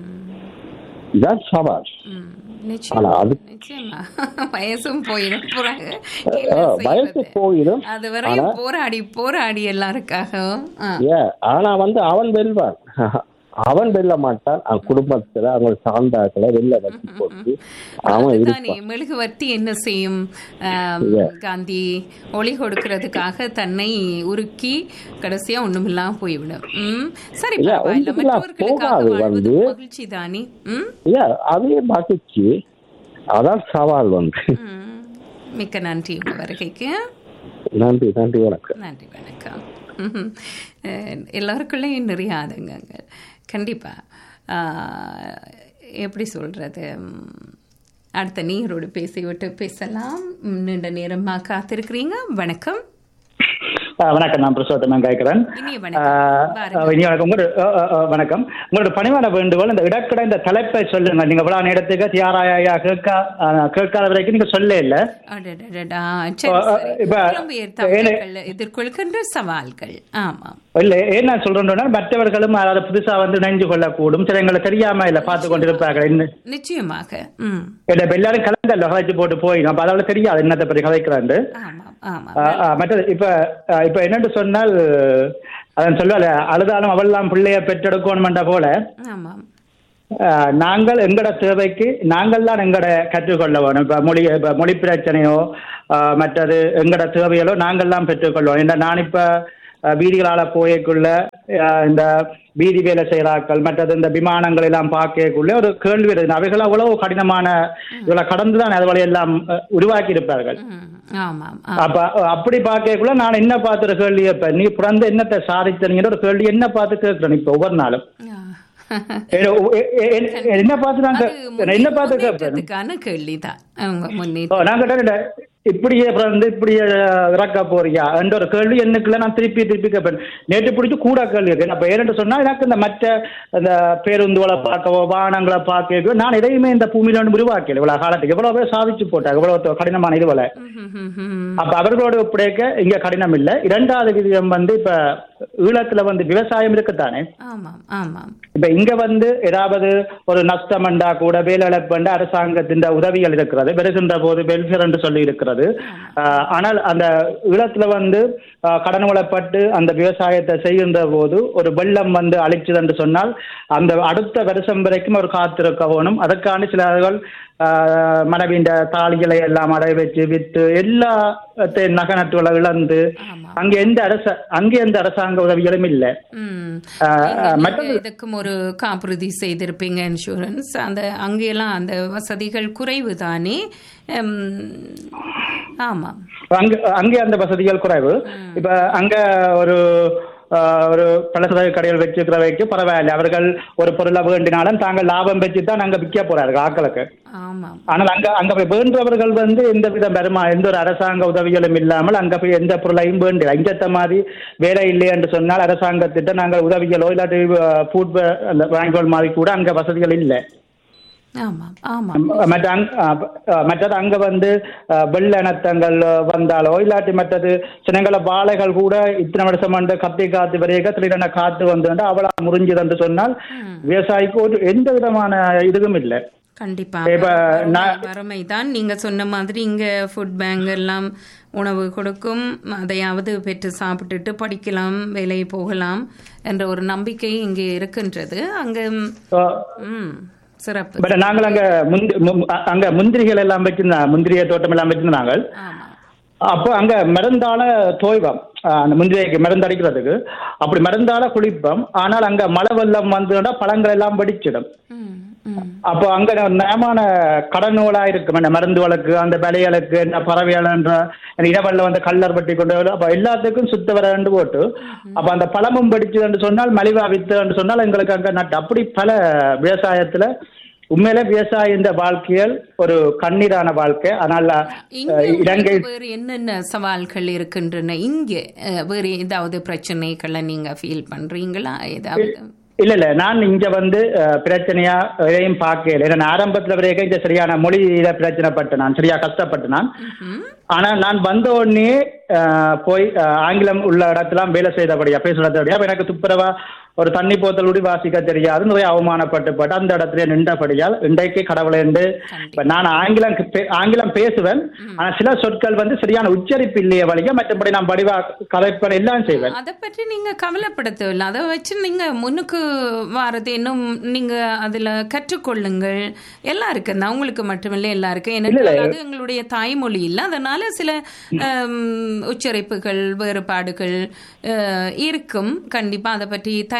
இதான் சவால் ஆனா நிச்சயமா அது நிச்சயமா வயசும் போயிடும் போறாங்க ஆ, வயசு போயிடும் அது வரையும் ஆனா போராடி போராடி எல்லாருக்காகவும் ஆ. ஏன் ஆனா வந்து அவன் வெல்வான் அவன் வெல்ல மாட்டான் அவன் குடும்பத்துல அவங்க சார்ந்தாக்களை வெளில வச்சு போட்டு அவன் அதுதானே இருப்பான் மெழுகுவர்த்தி என்ன செய்யும் ஆம், Yeah. காந்தி ஒளி கொடுக்கறதுக்காக தன்னை உருக்கி கடைசியா ஒண்ணுமில்லாம போய்விடும் ம் சரி இல்ல, பரவாயில்ல ஒண்ணுமில்லா மற்றவர்களுக்காக போகாது வாழ்வது வந்து. மகிழ்ச்சி தானே ம் ஏன் அதே மகிழ்ச்சி அதான் சவால் வந்து மிக்க நன்றி உங்க வருகைக்கு நன்றி நன்றி வணக்கம் நன்றி வணக்கம் ம்ஹும். அஹ், எல்லாருக்குள்ளேயும் நிறைய ஆதங்கங்கள் கண்டிப்பாக எப்படி சொல்கிறது அடுத்த நீரோடு பேசிவிட்டு பேசலாம் ம், நீண்ட நேரமாக காத்திருக்கிறீங்க வணக்கம் ஆ, வணக்கம் நான் புருஷோத்தமன் கேட்கிறேன் இனிய ஆ, வணக்கம் இனிய வணக்கம் உங்களோட ஆ, ஆ, ஆ, வணக்கம் உங்களோட பணிவான வேண்டுகோள் இந்த இடக்கடை இந்த தலைப்பை சொல்லுங்க நீங்க இவ்வளவு நேரத்துக்கு தியாராயா கேட்க ஆ, கேட்காத வரைக்கும் நீங்க சொல்ல இல்ல அடடடடா. சரி, ஆ, ஆ, சரி. இப்ப- புலம்பெயர் தமிழர்கள் எதிர்கொள்கின்ற சவால்கள் ஆமாம் இல்ல ஏன் நான் சொல்றேன்னா மற்றவர்களும் அதாவது புதுசா வந்து நினைஞ்சு கொள்ளக்கூடும் சில எங்களை தெரியாம இல்ல பார்த்து கொண்டிருப்பார்கள் என்ன நிச்சயமாக ம் இல்ல இப்ப எல்லாரும் கலந்தல்ல கதைச்சு போட்டு போயிடும் அப்ப அதாவது தெரியாது என்னத்தை பத்தி கதைக்கிறாண்டு ஆமாம் ஆமாம் ஆ, ஆ, மற்றது இப்ப ஆ, இப்ப என்னன்னு சொன்னால் அதன் சொல்ல அழுதாலும் அவள்லாம் பிள்ளைய பெற்றெடுக்கணுமென்ற போல ஆமாம் ஆ, நாங்கள் எங்கட தேவைக்கு நாங்கள் தான் எங்கட கற்றுக்கொள்ள வேணும் இப்ப மொழி இப்ப மொழி பிரச்சனையோ ஆ, மற்றது எங்கட தேவைகளோ நாங்கள் தான் பெற்றுக்கொள்வோம் இந்த நான் இப்ப ஆ, வீதிகளால போயக்குள்ள ஆ, இந்த வீதி வேலை செய்கிறாக்கள் மற்றது இந்த விமானங்கள் எல்லாம் பார்க்கக்குள்ள ஒரு கேள்வி இருக்கு அவைகள் அவ்வளவு கடினமான இவளை கடந்து தான் அதுவளை எல்லாம் அ, உருவாக்கி இருப்பார்கள் ஆமாம் அப்ப அப்படி பார்க்கக்குள்ள நான் என்ன பார்த்து ஒரு கேள்வி கேட்பேன் நீ பிறந்து என்னத்தை சாதித்தனீங்கன்னு ஒரு கேள்வி என்ன பார்த்து கேட்கிறேன் இப்ப ஒவ்வொரு நாளும் ஏ- ஏ- ஏ- ஏ- என்ன பார்த்து நான் கே- என்ன பார்த்து கேட்பேன் அதுக்கான கேள்விதான் அவங்க ஓ, முன்னேற்ற நான் கேட்டேன் இப்படியே பிறந்து இப்படியே இறக்க போறியா என்ற ஒரு கேள்வி எனக்குள்ள நான் திருப்பி திருப்பி கேட்பேன் நேற்று பிடிச்சி கூட கேள்வி கேட்பேன் அப்ப ஏன்னு சொன்னா எனக்கு இந்த மற்ற இந்த பேருந்துகளை பார்க்கவோ வாகனங்களை பார்க்க நான் எதையுமே இந்த பூமியில ஒன்று உருவாக்கல இவ்வளவு காலத்துக்கு எவ்வளவு பேர் சாதிச்சு போட்டாங்க இவ்வளவு கடினமான இதுவலை அப்ப அவர்களோட ஒப்படைக்க இங்க கடினம் இல்ல இரண்டாவது விதம் வந்து இப்ப ஈழத்துல வந்து விவசாயம் இருக்குத்தானே ஆமாம் ஆமாம் இப்ப இங்க வந்து ஏதாவது ஒரு நஷ்டமண்டா கூட வேலை இழப்புண்டா அரசாங்கத்தின் உதவிகள் இருக்கிறது வருகின்ற போது வெல்ஃபேர் என்று சொல்லி இருக்கிறது ஆஹ் ஆனால் அந்த ஈழத்துல வந்து ஆஹ் கடன் வளப்பட்டு அந்த விவசாயத்தை செய்கின்ற போது ஒரு வெள்ளம் வந்து அழிச்சது என்று சொன்னால் அந்த அடுத்த வருஷம் வரைக்கும் ஒரு காத்திருக்க வேணும் அதற்கான சிலர்கள் ஆஹ் மனைவியின் தாலிகளை எல்லாம் அடை வச்சு வித்து எல்லா நகனட்டுகளை இழந்து அங்க எந்த அரச அங்கே எந்த அரசாங்க உதவிகளும் இல்லை ம். ஆஹ் நீங்க மற்றது இதுக்கும் ஒரு காப்புறுதி செய்திருப்பீங்க இன்சூரன்ஸ் அந்த அங்கெல்லாம் அந்த வசதிகள் குறைவு தானே எம், ஆமாம் அங்க அங்கே அந்த வசதிகள் குறைவு இப்ப அங்க ஒரு ஆஹ், ஒரு பலசரக்கு கடைகள் வச்சிருக்கிறவைக்கு பரவாயில்லை அவர்கள் ஒரு பொருளை வேண்டினாலும் தாங்கள் லாபம் வச்சு தான் அங்க விற்க போறார்கள் ஆக்களுக்கு ஆமாம் ஆனால் அங்க அங்க போய் வேண்டவர்கள் வந்து எந்த வித வருமா எந்த ஒரு அரசாங்க உதவிகளும் இல்லாமல் அங்க போய் எந்த பொருளையும் வேண்டி அங்கத்த மாதிரி வேலை இல்லை என்று சொன்னால் அரசாங்கத்திட்ட நாங்கள் உதவிகளோ இல்லாட்டி ஃபுட் அந்த பேங்குகள் மாதிரி கூட அங்க வசதிகள் இல்லை ஆமாம் ஆமாம் மற்ற அங்க அஹ் அஹ் மற்றது அங்க வந்து அஹ், வெள்ள இனத்தங்கள் வந்தாலோ இல்லாட்டி மற்றது சின்னங்கள வாழைகள் கூட இத்தனை வருஷம் வந்து கத்தி காத்து வரைய திடீரென காத்து வந்து அவளா முறிஞ்சது என்று சொன்னால் விவசாயிக்கு ஒரு எந்த விதமான இதுவும் இல்லை கண்டிப்பா இப்ப நான் வறுமை தான் நீங்க சொன்ன மாதிரி இங்க ஃபுட் பேங்க் எல்லாம் உணவு கொடுக்கும் அதையாவது பெற்று சாப்பிட்டுட்டு படிக்கலாம் வேலை போகலாம் என்ற ஒரு நம்பிக்கை இங்கே இருக்கின்றது அங்க ம் சிறப்பு பட் நாங்கள் அங்க முந்தி மு- அ- அங்க முந்திரிகள் எல்லாம் வச்சிருந்தா முந்திரிய தோட்டம் எல்லாம் வச்சிருந்தாங்க அப்போ அங்க மருந்தால தோய்வம் அஹ் அந்த முந்திரிக்கு மருந்து அடிக்கிறதுக்கு அப்படி மருந்தால குளிப்போம் ஆனால் அங்க மழை வெள்ளம் வந்துட்டா பழங்கள் எல்லாம் வெடிச்சிடும் அப்போ அங்க நயமான கடனூலா இருக்கும் அந்த மருந்து வழக்கு அந்த விலைகளுக்கு இந்த பறவைகள்ன்ற இடவெல்ல வந்து கல்லர் பட்டி கொண்டு வரும். அப்ப எல்லாத்துக்கும் சுத்த வரண்டு போட்டு அப்ப அந்த பழமும் படிச்சதுன்னு சொன்னால் மலிவா வித்துன்னு சொன்னால் எங்களுக்கு அங்க நட்டு அப்படி பல விவசாயத்துல உண்மையில விவசாய இந்த வாழ்க்கையில் ஒரு கண்ணீரான வாழ்க்கை ஆனால் இங்க அஹ், இலங்கை உங்களுக்கு வேறு என்னென்ன சவால்கள் இருக்கின்றன இங்க அஹ், வேறு ஏதாவது பிரச்சனைகளை நீங்க ஃபீல் பண்றீங்களா ஏதாவது இல்ல இல்ல நான் இங்க வந்து அஹ், பிரச்சனையா எதையும் பார்க்கல ஏன்னா நான் ஆரம்பத்துல வரைக்கும் இங்க சரியான மொழியில பிரச்சனைப்பட்டு நான் சரியா கஷ்டப்பட்டு நான் ஆனா நான் வந்த உடனே அஹ், போய் அஹ், ஆங்கிலம் உள்ள இடத்துல வேலை செய்தபடியா பேசுறதபடியா அப்ப எனக்கு துப்புரவா ஒரு தண்ணி போத்தலோடி வாசிக்க தெரியாது நிறைய அவமானப்பட்டு போட்டு அந்த இடத்துல நின்றபடியால் இன்றைக்கு கடவுளை என்று இப்ப நான் ஆங்கிலம் பே- ஆங்கிலம் பேசுவேன் ஆனா சில சொற்கள் வந்து சரியான உச்சரிப்பு இல்லையே வழிய மற்றபடி நான் வடிவா கலைப்பேன் எல்லாம் செய்வேன் அதை பற்றி நீங்க கவலைப்பட தேவையில்லை அதை வச்சு நீங்க முன்னுக்கு வாரது இன்னும் நீங்க அதுல கற்றுக்கொள்ளுங்கள் எல்லாருக்கும் தான் உங்களுக்கு மட்டுமில்லை எல்லாருக்கும் இல்ல, இல்ல. எனக்கு அது எங்களுடைய தாய்மொழி இல்லை அதனால சில ஹம், உச்சரிப்புகள் வேறுபாடுகள் அஹ், இருக்கும் கண்டிப்பா அதை பற்றி தயங்க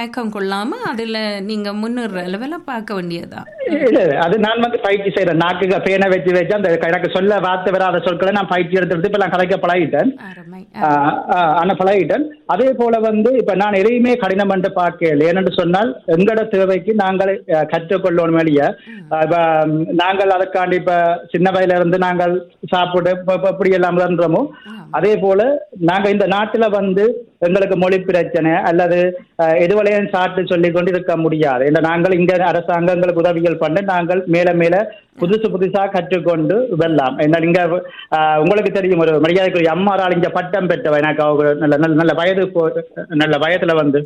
மயக்கம் கொள்ளாம அதுல நீங்க முன்னுற லெவல பார்க்க வேண்டியதுதான் இல்ல இல்ல, அது நான் வந்து பயிற்சி செய்யறேன் நாக்குக்கு பேனை வச்சு வச்சு அந்த எனக்கு சொல்ல வார்த்தை வராத சொற்களை நான் பயிற்சி எடுத்து எடுத்து இப்ப நான் கலைக்க பழகிட்டேன் ஆஹ், ஆஹ், ஆனா பழகிட்டேன் அதே போல வந்து இப்ப நான் எதையுமே கடினம் என்று பார்க்கல ஏனென்று சொன்னால் எங்கட தேவைக்கு நாங்கள் அஹ், கற்றுக்கொள்ளணும் வெளியே இப்ப ம், நாங்கள் அதற்காண்டி இப்ப சின்ன வயதுல இருந்து நாங்கள் சாப்பிட்டு இப்ப- இப்ப எப்படி எல்லாம் இருந்தோமோ அதே போல நாங்க இந்த நாட்டுல வந்து எங்களுக்கு மொழி பிரச்சனை அல்லது அஹ், எதுவளையும் சாட்டு சொல்லி கொண்டு இருக்க முடியாது இல்லை நாங்கள் இங்க அரசாங்கங்களுக்கு உதவிகள் பண்ண நாங்கள் மேல மேல புதுசு புதுசா கற்றுக்கொண்டு வெல்லாம் என்ன இங்க அஹ், உங்களுக்கு தெரியும் ஒரு மரியாதைக்குரிய அம்மாரால் இங்க பட்டம் பெற்றவ எனக்கு அவ நல்ல நல்ல நல்ல வயது போ- நல்ல வயதுல வந்து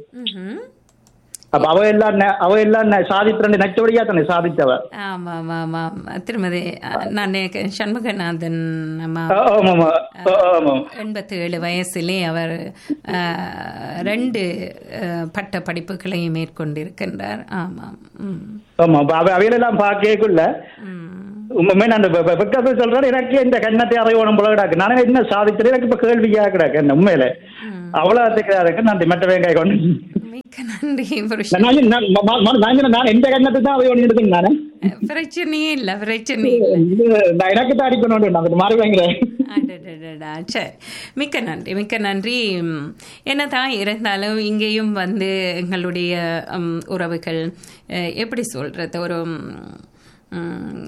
அப்ப அவ எல்லாம் ந- அவ எல்லாம் ந- சாதித்திரண்டு நச்சபடியா தானே சாதித்தவ ஆமா ஆமா ஆமா ஆமா. திருமதி அஹ், நான் எனக்கு சண்முகநாதன் அம்மா ஆ, ஆமாமா. ஆ, ஆமா. எண்பத்தி ஏழு வயசிலே அவர் அஹ், ரெண்டு அஹ், பட்ட படிப்புகளை மேற்கொண்டிருக்கின்றார் ஆமாம் ம். ஆமா அப்ப அவ அவையிலெல்லாம் பார்க்கக்குள்ள உண்மைமே நான் இந்த வெ- வெ- வெக்கத்தை சொல்றேன் எனக்கு இந்த கண்ணத்தை அறையோணும் போல கிடக்கு நான் என்ன சாதிக்கிறேன் எனக்கு இப்ப கேள்வியா கிடக்கு என்ன உண்மையில அவ்வளவு இருக்கு நான் மற்ற வெங்காய கொண்டு மிக்க நன்றி நான் புருஷன் நான் நான் நான் நான் நான் எந்த கண்ணத்தை தான் அறையோணி இருக்கேன் நானே பிரச்சனையே இல்ல பிரச்சனை இல்ல இது நான் எனக்கு தான் அடிக்கணும் நான் மாறி வாங்குறேன் அடடடடா. சரி மிக்க நன்றி மிக்க நன்றி ம், என்னதான் இருந்தாலும் இங்கேயும் வந்து எங்களுடைய ம், உறவுகள் அஹ், எப்படி சொல்றது ஒரு ம்,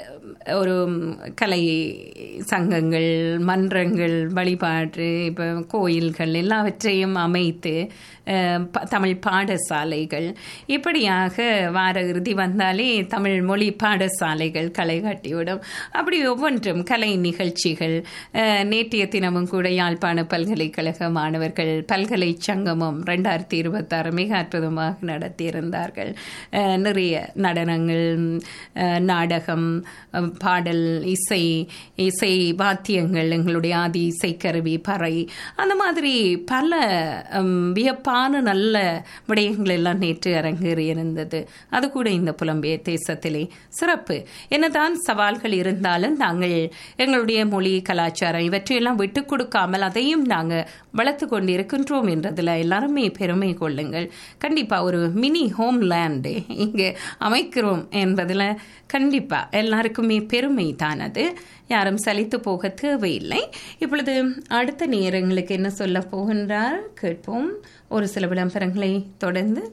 ஒரு கலை சங்கங்கள் மன்றங்கள் வழிபாடு இப்போ கோயில்கள் எல்லாவற்றையும் அமைத்து அஹ், ப- தமிழ் பாடசாலைகள் இப்படியாக வார இறுதி வந்தாலே தமிழ் மொழி பாடசாலைகள் களை காட்டிவிடும் அப்படி ஒவ்வொன்றும் கலை நிகழ்ச்சிகள் அஹ், நேற்றைய தினமும் கூட யாழ்ப்பாண பல்கலைக்கழக மாணவர்கள் பல்கலை சங்கமம் ரெண்டாயிரத்தி இருபத்தாறு மிக அற்புதமாக நடத்தியிருந்தார்கள் அஹ், நிறைய நடனங்கள் அஹ், நாடகம் அஹ், பாடல் இசை இசை வாத்தியங்கள் எங்களுடைய ஆதி இசைக்கருவி பறை அந்த மாதிரி பல ஹம், வியப்பான நல்ல விடயங்கள் எல்லாம் நேற்று அரங்கேறி இருந்தது அது கூட இந்த புலம்பெயர் தேசத்திலே சிறப்பு என்னதான் சவால்கள் இருந்தாலும் நாங்கள் எங்களுடைய மொழி கலாச்சாரம் இவற்றையெல்லாம் விட்டு கொடுக்காமல் அதையும் நாங்கள் வளர்த்து கொண்டு இருக்கின்றோம் என்றதில் எல்லாருமே பெருமை கொள்ளுங்கள் கண்டிப்பாக ஒரு மினி ஹோம் லேண்டு இங்கே அமைக்கிறோம் என்பதில் கண்டிப்பாக எல்லாருக்குமே பெருமை தான் அது யாரும் சலித்து போக தேவையில்லை இப்பொழுது அடுத்த நேரங்களுக்கு என்ன சொல்ல போகின்றார் கேட்போம் ஒரு சில விளம்பரங்களை தொடர்ந்து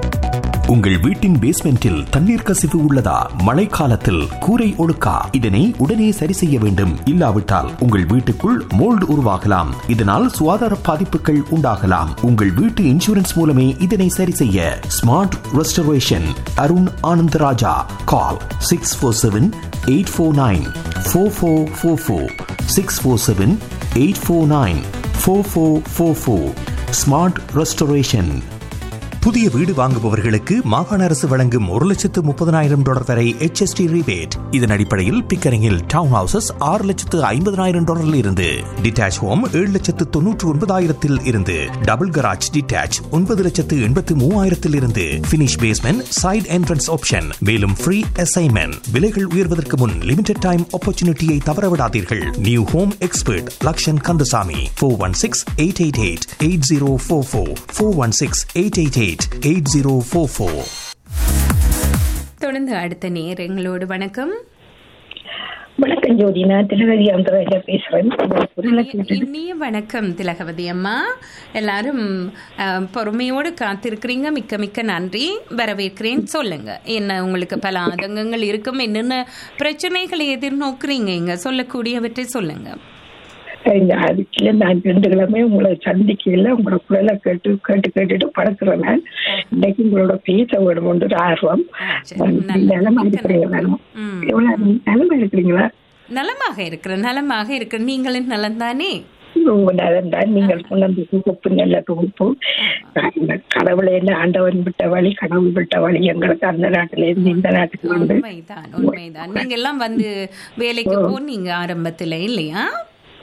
உங்கள் வீட்டின் பேஸ்மெண்டில் தண்ணீர் கசிவு உள்ளதா மழைக்காலத்தில் கூரை ஒழுக்கா இதனை உடனே சரி செய்ய வேண்டும் இல்லாவிட்டால் உங்கள் வீட்டுக்குள் மோல்டு உருவாகலாம் இதனால் சுகாதார பாதிப்புகள் உண்டாகலாம் உங்கள் வீட்டு இன்சூரன்ஸ் மூலமே இதனை சரி செய்ய smart restoration Arun Anandaraja call six four seven eight four nine four four four four six four seven eight four nine four four four four smart restoration புதிய வீடு வாங்குபவர்களுக்கு மாகாண அரசு வழங்கும் ஒரு லட்சத்து முப்பதனாயிரம் டாலர் வரை HST rebate இதன் அடிப்படையில் பிக்கரிங்கில் டவுன் ஹவுசஸ் ஆறு லட்சத்து ஐம்பதனாயிரம் டாலரில் இருந்து டிட்டாச் ஹோம் ஏழு லட்சத்து தொன்னூற்று ஒன்பதாயிரத்தில் இருந்து டபுள் கராஜ் டிட்டாச் ஒன்பது லட்சத்து எண்பத்து மூவாயிரத்தில் இருந்து finish basement side entrance option மேலும் ஃப்ரீ அசைன்மெண்ட் விலைகள் உயர்வதற்கு முன் லிமிடெட் டைம் ஆப்பர்ச்சுனிட்டியை தவறவிடாதீர்கள் new home expert Lakshan Kandasamy four one six eight eight eight eight zero four four four one six eight eight eight eight zero four four தொடர்ந்து அடுத்த நேரங்களோடு வணக்கம் வணக்கம் ஜோதி நான் திலகதி அந்தராஜா பேசுறேன் இந்த குரலை கேட்டுட்டு இனிய வணக்கம் திலகவதி அம்மா எல்லாரும் அஹ், பொறுமையோடு காத்திருக்கிறீங்க மிக்க மிக்க நன்றி வரவேற்கிறேன் சொல்லுங்க என்ன உங்களுக்கு பல ஆதங்கங்கள் இருக்கும் என்னென்ன பிரச்சனைகளை எதிர்நோக்குறீங்க இங்க சொல்லக்கூடியவற்றை சொல்லுங்க இந்த அதுக்குள்ள நான் ரெண்டு கிழமை உங்களை சந்திக்கல உங்களோட குரலை கேட்டு கேட்டு கேட்டுட்டு படுக்கிறேன் நான் இன்னைக்கு உங்களோட பேச வேணும் ஒரு ஆர்வம் நிலமா இருக்கிறீங்க மேடம் எவ்வளவு நிலமா இருக்கிறீங்களா நலமாக இருக்கிற நலமாக இருக்கிற நீங்களும் நலம் தானே உங்க நலம் தான் நீங்கள் சொன்ன அந்த தொகுப்பு நல்ல தொகுப்பு இந்த கடவுளை என்ன ஆண்டவன் விட்ட வழி கடவுள் விட்ட வழி எங்களுக்கு அந்த நாட்டில இருந்து இந்த நாட்டுக்கு வந்து உண்மைதான் உண்மைதான் நீங்க எல்லாம் வந்து வேலைக்கு போனீங்க ஆரம்பத்துல இல்லையா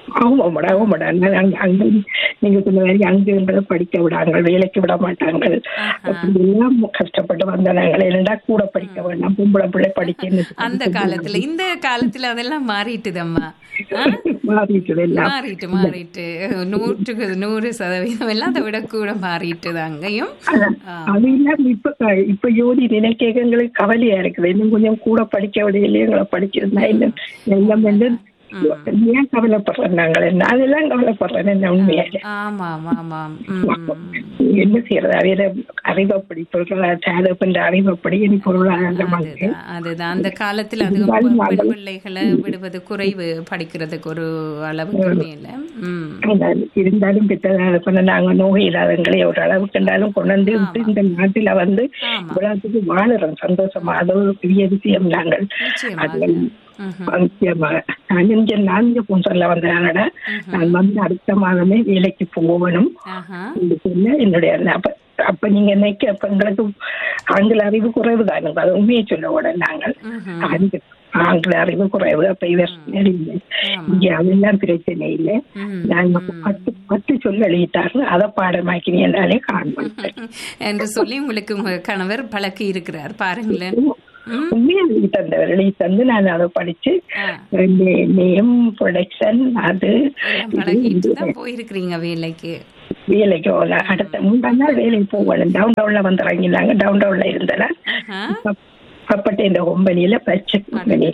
ஆமாம்டா ஆமாடா நான் அங்க அங்க நீங்க சொன்ன மாதிரி அங்குன்றத படிக்க விடாங்க வேலைக்கு விட மாட்டாங்க அப்படி எல்லாம் கஷ்டப்பட்டு வந்த நாங்கள் என்னடா கூட படிக்க வேண்டாம் பொம்பளை பிள்ளை படிக்கன்னு அந்த காலத்துல இந்த காலத்துல அதெல்லாம் மாறிட்டுதம்மா ஆ? மாறிட்டு எல்லாம் மாறிட்டு மாறிட்டு நூற்றுக்கு நூறு சதவீதம் எல்லாம் அதை விட கூட மாறிட்டுது அங்கேயும் அது இல்லாம இப்ப இப்ப யோதி நினைக்க எங்களுக்கு கவலையா இருக்குது இன்னும் கொஞ்சம் கூட படிக்க விடையிலே எங்களை படிச்சிருந்தா இன்னும் எல்லாம் வந்து ஏன் கவலைப்படுறோம் நாங்கள் என்ன அதெல்லாம் கவலைப்படுறேன் என்ன உண்மையாக ஆமா ஆமா ஆமாம் ம். என்ன செய்யறது அவையில அறிவப்படி பொருளாதார பண்ற அறிவப்படி இனி பொருளாதார மக்கள் அதுதான் அந்த காலத்துல அது இருந்தாலும் பெண் நாங்கள் பிள்ளைகளை விடுவது குறைவு படிக்கிறதுக்கு ஒரு அளவுக்கு மேல ம் ஆனால் இருந்தாலும் பெற்றதாக பண்ண நாங்க நோய் இல்லாதவங்களை ஒரு அளவுக்கு இருந்தாலும் கொண்டு வந்து விட்டு இந்த நாட்டுல வந்து இவ்வளவுக்கு வாழுறோம் சந்தோஷமா அது ஒரு பெரிய விஷயம் நாங்கள் அதுல நிச்சயமாக நான் இங்க நான் இங்க புன்சல்ல வந்தனால நான் வந்து அடுத்த மாதமே வேலைக்கு போகணும் என்று சொன்ன என்னுடைய அப்ப அப்ப நீங்க நினைக்க அப்ப எங்களுக்கு ஆங்கில அறிவு குறைவு தான் அது உண்மையை சொல்ல உடனே நாங்கள் ஆங்கில ஆங்கில அறிவு குறைவு அப்ப இவர் இல்லை இங்க அதெல்லாம் பிரச்சனை இல்லை நாங்க பத்து பத்து சொல்ல எழுதிட்டாரு அதை பாடமாக்கினே காண்போம் என்று சொல்லி உங்களுக்கு உங்க கணவர் பழக்கி இருக்கிறார் பாருங்களேன் உண்மையா எழுதி தந்தவர் எழுதி தந்து நான் அதை படிச்சு நேம் ப்ரொடக்ஷன் அது பழகிட்டு தான் போயிருக்கிறீங்க வேலைக்கு வேலைக்கு போகல அடுத்த மூன்றாம் நாள் வேலைக்கு போகணும் டவுன் டவுன்ல வந்து இறங்கினாங்க டவுன் டவுன்ல இருந்தல அப்பட்ட இந்த கம்பெனியில பச்சை கம்பெனி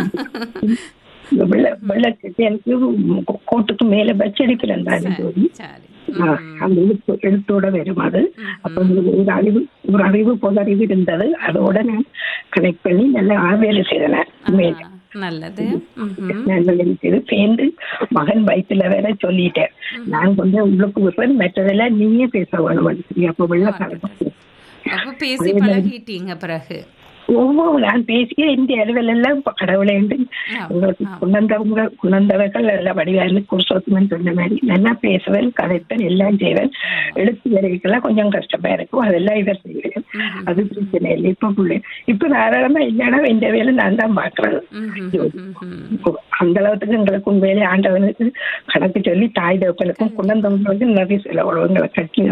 வெள்ளத்துக்கு எனக்கு கோட்டுக்கு மேல பச்சை அடிக்கிறேன் அந்த எழுத்து எழுத்தோட வரும் அது அப்ப உங்களுக்கு ஒரு அறிவு ஒரு அறிவு பொது அறிவு இருந்தது அதோட நான் கனெக்ட் பண்ணி நல்லா வேலை செய்தேன் மேல நல்லது நான் வேலை செய்து சேர்ந்து மகன் வயிற்றுல வேற சொல்லிட்டேன் நான் கொஞ்சம் உள்ளுக்கு விடுறேன் மற்றதெல்லாம் நீயே பேச வேணும் அப்ப வெள்ள கலந்து அப்ப பேசி பழகிட்டீங்க பிறகு ஒவ்வொரு நான் பேசிய இந்த அளவில் எல்லாம் இப்ப கடவுளை என்று உங்களுக்கு குணந்தவங்க குணந்தவர்கள் நல்ல வடிவாக குருசோத்தமன் சொன்ன மாதிரி நல்லா பேசுவேன் கதைப்பேன் எல்லாம் செய்வேன் எழுத்து வேலைக்கெல்லாம் கொஞ்சம் கஷ்டமா இருக்கும் அதெல்லாம் இவர் செய்வேன் அது பிரச்சனை இல்லை இப்ப பிள்ளை இப்ப தாராளமா இல்லைன்னா இந்த வேலை நான் தான் பாக்குறது அந்த அளவுக்கு எங்களுக்கு உண்மையிலே ஆண்டவனுக்கு கணக்கு சொல்லி தாய் தகப்பனுக்கும் குணந்தவங்களுக்கு நன்றி செலவுங்களை கட்டி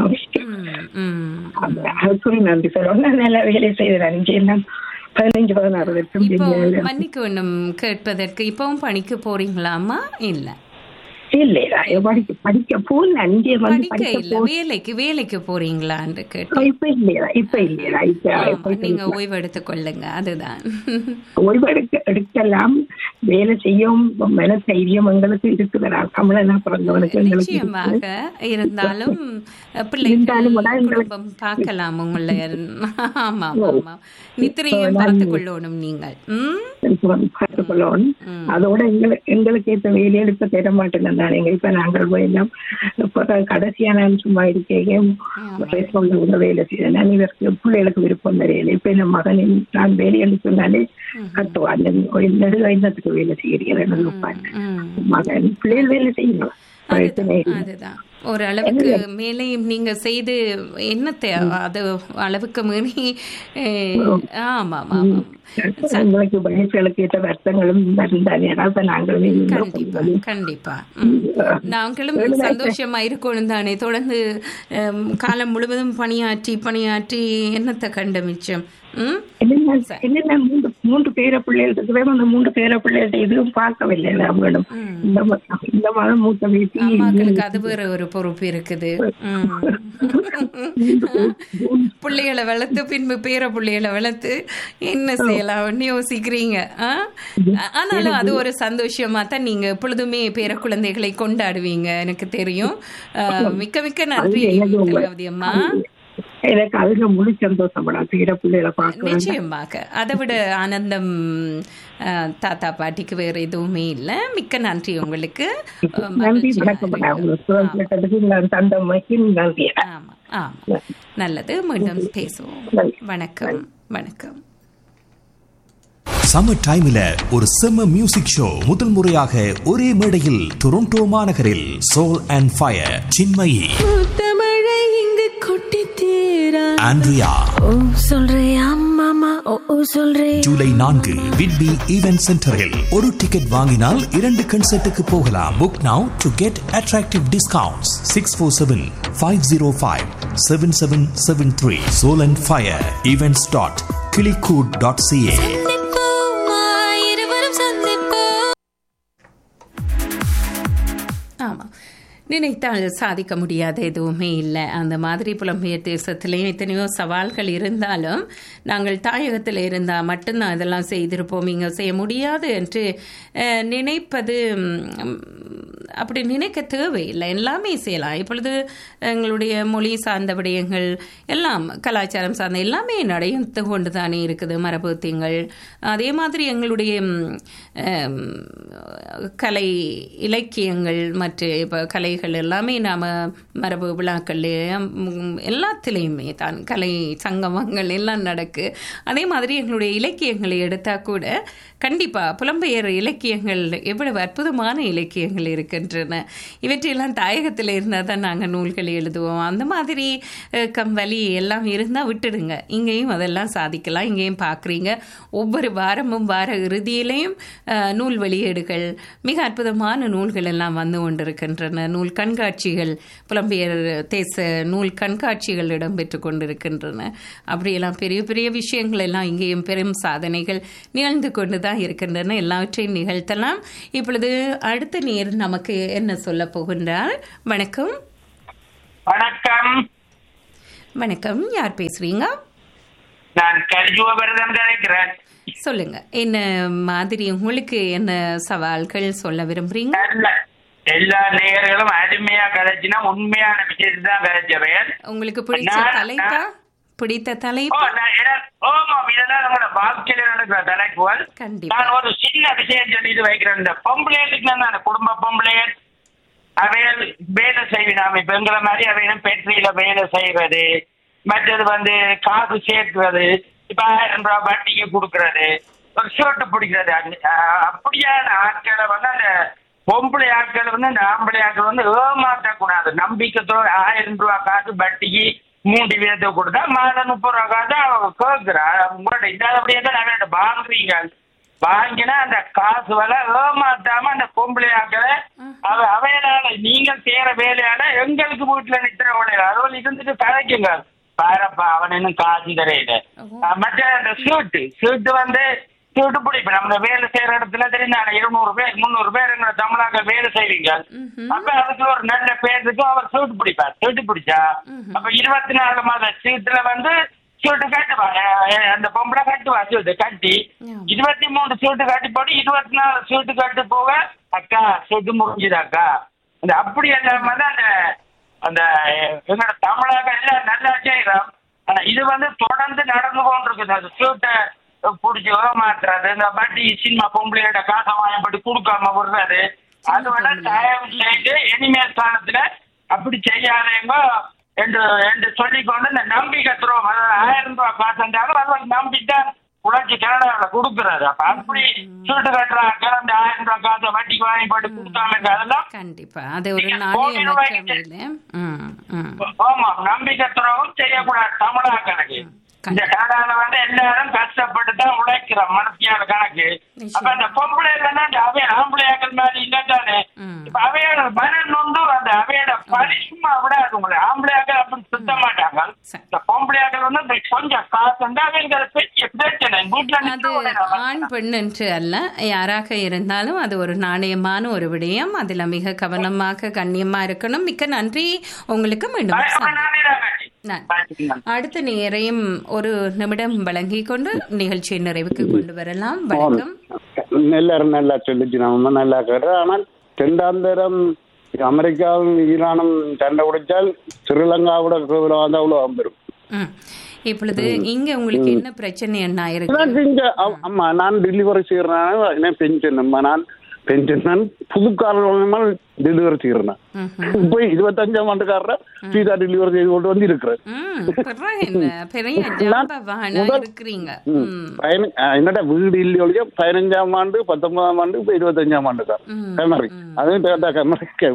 அதுக்கு நன்றி சொல்லணும் நான் நல்லா வேலை செய்தேன் இங்கே எல்லாம் பதினஞ்சு பதினாறு வருஷம் மன்னிக்க வேண்டும் கேட்பதற்கு இப்பவும் பணிக்கு போறீங்களாமா இல்ல இல்லையா படிக்க படிக்க போல அங்கே வந்து படிக்க இல்ல வேலைக்கு வேலைக்கு போறீங்களான்னு கேட்டு இப்ப இல்லையா இப்ப இல்லையா இப்ப நீங்க ஓய்வு எடுத்துக் கொள்ளுங்க அதுதான் ஓய்வு எடுக்க எடுக்கலாம் வேலை செய்யும் மன தைரியம் எங்களுக்கு இருக்குதுடா கமலனா பிறந்தவனுக்கு நிச்சயமாக இருந்தாலும் பிள்ளைகள் பார்க்கலாம் உங்களை ஆமா ஆமா நித்திரையும் பார்த்து கொள்ளணும் நீங்கள் பார்த்து கொள்ளணும் அதோட எங்களுக்கு எங்களுக்கு ஏற்ற வேலையை இப்ப தர மாட்டேன் தானே இப்ப நாங்கள் போயெல்லாம் இப்போ கடைசியா நான் சும்மா இருக்கேன் வேலை செய்யறேன் நான் இதற்கு பிள்ளைகளுக்கு விருப்பம் தெரியல இப்ப என் மகனின் நான் வேலை என்று சொன்னாலே கட்டுவான் நெடுகைந்தத்துக்கு வேலை செய்கிறேன் மகன் பிள்ளைகள் வேலை செய்யணும் அதுதான் ஒரு அளவுக்கு மேலேயும் நீங்க செய்து என்னத்தை அது அளவுக்கு மீறி ஆமா ஆமா எங்களுக்கு வயசுகளுக்கு ஏற்ற வருத்தங்களும் இருந்தாலே நாங்கள் கண்டிப்பா கண்டிப்பா நாங்களும் சந்தோஷமா இருக்கணும் தானே தொடர்ந்து காலம் முழுவதும் பணியாற்றி பணியாற்றி என்னத்தை கண்ட மிச்சம் என்னென்ன மூன்று மூன்று பேர பிள்ளைகள் அந்த மூன்று பேர பிள்ளைகள் இதுவும் பார்க்கவில்லை அவங்களும் இந்த இந்த மாதம் மூத்த வீட்டு அது வேற ஒரு பொறுப்பு இருக்குது பிள்ளைகளை வளர்த்து பின்பு பேர பிள்ளைகளை வளர்த்து என்ன செய்யலாம் யோசிக்கிறீங்க ஆனாலும் அது ஒரு சந்தோஷமா தான் நீங்க எப்பொழுதுமே பேர குழந்தைகளை கொண்டாடுவீங்க எனக்கு தெரியும் மிக்க மிக்க நன்றி அம்மா எனக்கு அதுல முழு சந்தோஷப்படா பேர பிள்ளைகளை பார்க்க நிச்சயமாக அதை விட ஆனந்தம் தாத்தா பாட்டிக்கு வேற எதுவுமே இல்ல மிக்க நன்றி உங்களுக்கு நன்றி வணக்கம் தந்தமைக்கு நன்றி ஆமா ஆமா நல்லது மீண்டும் பேசுவோம் வணக்கம் வணக்கம் சம்மர் டைம்ல ஒரு செம்ம மியூசிக் ஷோ முதல் முறையாக ஒரே மேடையில் டொரண்டோ மாநகரில் சோல் அண்ட் ஃபயர் சின்மயி கொட்டி தீரா ஆண்ட்ரியா ஓ சொல்றியா மாமா ஜூலை நான்கு விட்பி ஈவென்ட் சென்டரில் ஒரு டிக்கெட் வாங்கினால் இரண்டு கன்சர்ட்டுக்கு போகலாம் book now to get attractive discounts six four seven five zero five seven seven seven three soul and fire events dot Kilikood dot CA ஆமாம் நினைத்தால் சாதிக்க முடியாத எதுவுமே இல்லை அந்த மாதிரி புலம்பெயர் தேசத்திலையும் எத்தனையோ சவால்கள் இருந்தாலும் நாங்கள் தாயகத்தில் இருந்தால் மட்டும்தான் இதெல்லாம் செய்திருப்போம் இங்கே செய்ய முடியாது என்று அஹ், நினைப்பது ம், அப்படி நினைக்க தேவையில்லை எல்லாமே செய்யலாம் இப்பொழுது எங்களுடைய மொழி சார்ந்த விடயங்கள் எல்லாம் கலாச்சாரம் சார்ந்த எல்லாமே நடந்து கொண்டு தானே இருக்குது மரபு தீங்கள் அதே மாதிரி எங்களுடைய ம், அம், கலை இலக்கியங்கள் மற்ற இப்போ கலைகள் எல்லாமே நாம் மரபு விழாக்கள்லேயும் எல்லாத்துலேயுமே தான் கலை சங்கமங்கள் எல்லாம் நடக்கு அதே மாதிரி எங்களுடைய இலக்கியங்களை எடுத்தால் கூட கண்டிப்பாக புலம்பெயர் இலக்கியங்கள் எவ்வளவு அற்புதமான இலக்கியங்கள் இருக்கின்றன இவற்றையெல்லாம் தாயகத்தில் இருந்தால் தான் நாங்கள் நூல்கள் எழுதுவோம் அந்த மாதிரி அஹ், கம்பளி எல்லாம் இருந்தால் விட்டுடுங்க இங்கேயும் அதெல்லாம் சாதிக்கலாம் இங்கேயும் பார்க்குறீங்க ஒவ்வொரு வாரமும் வார இறுதியிலையும் அஹ், நூல் வெளியீடுகள் மிக அற்புதமான நூல்கள் எல்லாம் வந்து கொண்டிருக்கின்றன நூல் கண்காட்சிகள் புலம்பெயர் தேச நூல் கண்காட்சிகள் இடம்பெற்று கொண்டிருக்கின்றன அப்படியெல்லாம் பெரிய பெரிய விஷயங்கள் எல்லாம் இங்கேயும் பெரும் சாதனைகள் நிகழ்ந்து கொண்டு தான் இருக்கின்றன எல்லாவற்றையும் நிகழ்த்தலாம் இப்பொழுது அடுத்த நேர் நமக்கு என்ன சொல்ல போகின்றார் வணக்கம் வணக்கம் வணக்கம் யார் பேசுறீங்க நான் கரிஜுவ விரதம் கிடைக்கிறேன் சொல்லுங்க என்ன மாதிரி உங்களுக்கு என்ன சவால்கள் சொல்ல விரும்புறீங்க நல்ல எல்லா நேயர்களும் அருமையா கதைச்சுனா உண்மையான விஷயத்தை தான் கதைச்சவன் உங்களுக்கு பிடிச்ச நான்- தலைப்பா பிடித்த ஓ, தலைப்பு நான் இத- ஆமாம், இதெல்லாம் நம்மளோட வாழ்க்கையில நடக்கிற தலைப்புகள் கண்டிப்பா. நான் ஒரு சின்ன விஷயம் சொல்லிட்டு வைக்கிறேன் இந்த பொம்பளைகளுக்கு நான் குடும்ப பொம்பளையர் அவைகள் வேலை செய்வினாம இப்ப எங்களை மாதிரி அவைகளும் பேட்டரியில வேலை செய்யறது மற்றது வந்து காசு சேர்க்கிறது இப்ப ஆயிரம் ரூபாய் வட்டிக்கு கொடுக்கறது ஒரு ஷர்ட் பிடிக்கிறது அது- அஹ் அப்படியான ஆட்களை வந்து அந்த பொம்பளை ஆட்கள் வந்து அந்த ஆம்பளை ஆட்கள் வந்து ஏமாற்றக்கூடாது நம்பிக்கைத்தோட ஆயிரம் ரூபாய் காசு வட்டிக்கு மூன்று வீதத்தை கொடுத்தா மாதம் முப்பது ரூபா காசு அவங்க கேட்கிறா உங்களோட இல்லாதபடியே தான் நிறைய வாங்குறீங்க வாங்கினா அந்த காசு வர ஏமாத்தாம அந்த பொம்பளை ஆட்களை அவ அவையனால நீங்கள் செய்யற வேலையால எங்களுக்கு வீட்டுல நிக்கிற வேலையில அதுவும் இருந்துட்டு கதைக்குங்க பாரப்பா அவன் இன்னும் காசு தரையில மற்ற அந்த சீட்டு சீட்டு வந்து சீட்டு பிடிப்பு நம்ம வேலை செய்யற இடத்துல தெரிந்தாங்க இருநூறு பேர் முந்நூறு பேர் எங்களை தமிழாக்க வேலை செய்வீங்க அப்ப அதுக்கு ஒரு நல்ல பேருக்கு அவர் சீட்டு பிடிப்பார் சீட்டு பிடிச்சா அப்ப இருபத்தி நாலு மாத சீட்டுல வந்து சீட்டு கட்டுவா அஹ் அஹ் அந்த பொம்பளை கட்டுவா சீட்டு கட்டி இருபத்தி மூணு சீட்டு கட்டி போட்டு இருபத்தி நாலு சீட்டு கட்டு போக அக்கா சீட்டு முடிஞ்சுது அக்கா அந்த அப்படி இல்லாம தான் அந்த அந்த எங்களோட தமிழக எல்லாம் நல்லா செய்யறோம் ஆனா இது வந்து தொடர்ந்து நடந்து கொண்டிருக்குது அது சீட்டை பிடிச்சி ஏமாத்துறது இந்த வட்டி சினிமா பொம்பளையோட காசை வாங்கப்பட்டு கொடுக்காம விடுறது அது வந்து தயவு செய்து இனிமேல் காலத்துல அப்படி செய்யாதவங்க என்று என்று சொல்லிக்கொண்டு இந்த நம்பிக்கை துரோகம் அதாவது ஆயிரம் ரூபாய் காசு இருந்தாலும் அது வந்து நம்பித்தான் உழைச்சி கனடாவில் கொடுக்குறாரு அப்ப அப்படி சீட்டு கட்டுறாங்க கிளம்பி ஆயிரம் ரூபாய் காசை வட்டிக்கு வாங்கி போட்டு கொடுக்காம இருக்கு அதெல்லாம் கண்டிப்பா அது ஒரு நீங்க நாணயமற்ற கோடி ரூபாய்க்கு வேலை ம் ம் ஆமா நம்பிக்கை துரோகம் செய்யக்கூடாது தமிழா கணக்கு இந்த கனடால வந்து எல்லாரும் கஷ்டப்பட்டு தான் உழைக்கிறோம் மனசியான கணக்கு அப்ப அந்த பொம்பளை இல்லைன்னா அவை ஆம்பளையாக்கள் மாதிரி இல்லதானே இப்ப அவையோட மனம் நொந்து அந்த அவையோட பரிசுமா விடாது உங்களை ஆம்பளையாக்கள் அப்படி சுத்த மாட்டாங்க இந்த பொம்பளையாக்கள் வந்து இந்த கொஞ்சம் காசு வந்து அவைங்களுக்கு அது பெரிய பிரச்சனை வீட்டுல அது ஆண் பெண் என்று அல்ல யாராக இருந்தாலும் அது ஒரு நாணயமான ஒரு விடயம் அதுல மிக கவனமாக கண்ணியமா இருக்கணும் மிக்க நன்றி உங்களுக்கு மீண்டும் சந்திப்போம். நன்றி. அடுத்த நேரையும் ஒரு நிமிடம் வழங்கி கொண்டு நிகழ்ச்சியை நிறைவுக்கு கொண்டு வரலாம் வணக்கம் எல்லாரும் நல்லா சொல்லிச்சு நம்ம நல்லா கேட்டோம் ஆனால் ரெண்டாம் தரம் அமெரிக்காவும் ஈரானும் சண்டை உடைச்சால் ஸ்ரீலங்காவோட வந்து அவ்வளோ வரும் ம். இப்பொழுது இங்க உங்களுக்கு என்ன பிரச்சனை என்ன இருக்கு எனக்கு இங்க அ- ஆமா நான் டெலிவரி செய்யறேன் என்ன பென்ஷன் அம்மா நான் பென்ஷன் நான் புதுக்காரர்கள் டெலிவரி செய்யறேன் இப்போ இருபத்தஞ்சாம் ஆண்டுக்காரர் சீதா டெலிவரி செய்து கொண்டு வந்து இருக்கிறேன் ம், பரவாயில்ல. பெரிய ஜாம்பவானா முதல்- இருக்கிறீங்க ம். பயண- அஹ் என்னடா வீடு இல்லையொழிய பதினஞ்சாம் ஆண்டு பத்தொன்பதாம் ஆண்டு இப்ப இருபத்தஞ்சாம் ஆண்டு தான் கமரி அதுவும் டேட்டா கமரி கேள்வி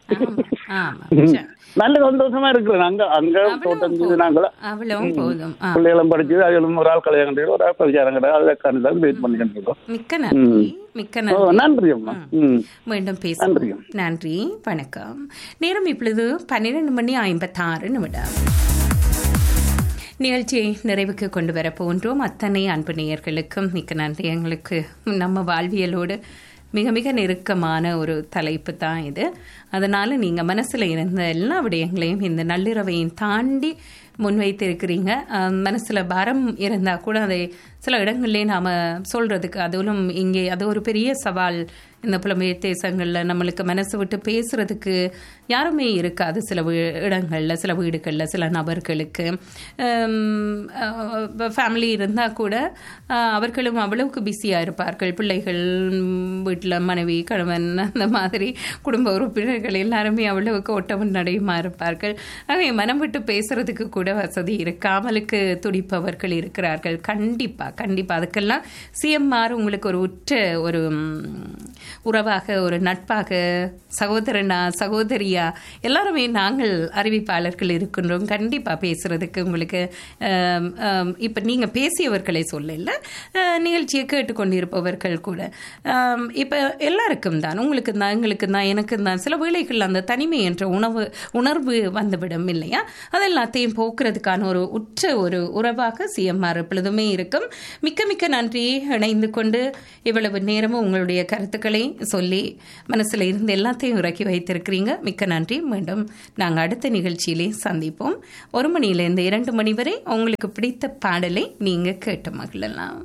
ஆமா நல்ல சந்தோஷமா இருக்கிறேன் அங்க அங்க தோட்டம் செய்து நாங்களும் அவ்வளவும் போதும் ஆ. பிள்ளைகளும் படிச்சது அதுகளும் ஒரு ஆள் கல்யாணம் கண்டிப்பாக ஒரு ஆள் பரிச்சாரம் கிடையாது அதுக்கான தான் வெயிட் பண்ணிக்கிட்டு இருக்கோம் மிக்க நன்றி ம். மிக்க ஓ, நன்றி நன்றி அம்மா ம் மீண்டும் பேசுவோம் நன்றி வணக்கம் நேரம் இப்பொழுது பன்னிரண்டு மணி ஐம்பத்தாறு நிமிடம் நிகழ்ச்சியை நிறைவுக்கு கொண்டு வர போன்றோம் அத்தனை அன்பு நேயர்களுக்கும் மிக்க நன்றி எங்களுக்கு நம்ம வாழ்வியலோடு மிக மிக நெருக்கமான ஒரு தலைப்பு தான் இது அதனால நீங்க மனசுல இருந்த எல்லா விடயங்களையும் இந்த நள்ளிரவையும் தாண்டி முன்வைத்திருக்கிறீங்க அஹ், மனசுல பாரம் இருந்தா கூட அதை சில இடங்கள்லயே நாம சொல்றதுக்கு அதுவும் இங்கே அது ஒரு பெரிய சவால் இந்த புலம்பெயர் தேசங்களில் நம்மளுக்கு மனசு விட்டு பேசுறதுக்கு யாருமே இருக்காது சில வீ- இடங்கள்ல சில வீடுகளில் சில நபர்களுக்கு ஃபேமிலி இருந்தால் கூட அஹ், அவர்களும் அவ்வளவுக்கு பிஸியாக இருப்பார்கள் பிள்ளைகள் வீட்டில் மனைவி கணவன் அந்த மாதிரி குடும்ப உறுப்பினர்கள் எல்லாருமே அவ்வளவுக்கு ஒட்டமும் நடையுமா இருப்பார்கள் ஆகவே மனம் விட்டு பேசுறதுக்கு கூட வசதி இருக்காமலுக்கு துடிப்பவர்கள் இருக்கிறார்கள் கண்டிப்பா கண்டிப்பா அதுக்கெல்லாம் சிஎம்ஆர் உங்களுக்கு ஒரு உற்ற ஒரு ம், உறவாக ஒரு நட்பாக சகோதரனா சகோதரியா எல்லாருமே நாங்கள் அறிவிப்பாளர்கள் இருக்கின்றோம் கண்டிப்பா பேசுறதுக்கு உங்களுக்கு ஆம், ஆம், இப்ப நீங்க பேசியவர்களை சொல்லல அஹ், நிகழ்ச்சியை கேட்டுக்கொண்டிருப்பவர்கள் கூட ஆம், இப்ப எல்லாருக்கும் தான் உங்களுக்கு தான் எங்களுக்கு தான் எனக்கு தான் சில வேளைகள் அந்த தனிமை என்ற உணவு உணர்வு வந்துவிடும் இல்லையா அதெல்லாத்தையும் போக்குறதுக்கான ஒரு உற்ற ஒரு உறவாக சிஎம்ஆர் எப்பொழுதுமே இருக்கும் மிக்க மிக்க நன்றி இணைந்து கொண்டு இவ்வளவு நேரமும் உங்களுடைய கருத்துக்களை சொல்லி மனசுல இருந்து எல்லாத்தையும் இறக்கி வைத்திருக்கிறீங்க மிக்க நன்றி மீண்டும் நாங்கள் அடுத்த நிகழ்ச்சியிலே சந்திப்போம் ஒரு மணியிலிருந்து இரண்டு மணி வரை உங்களுக்கு பிடித்த பாடலை நீங்க கேட்டு மகிழலாம்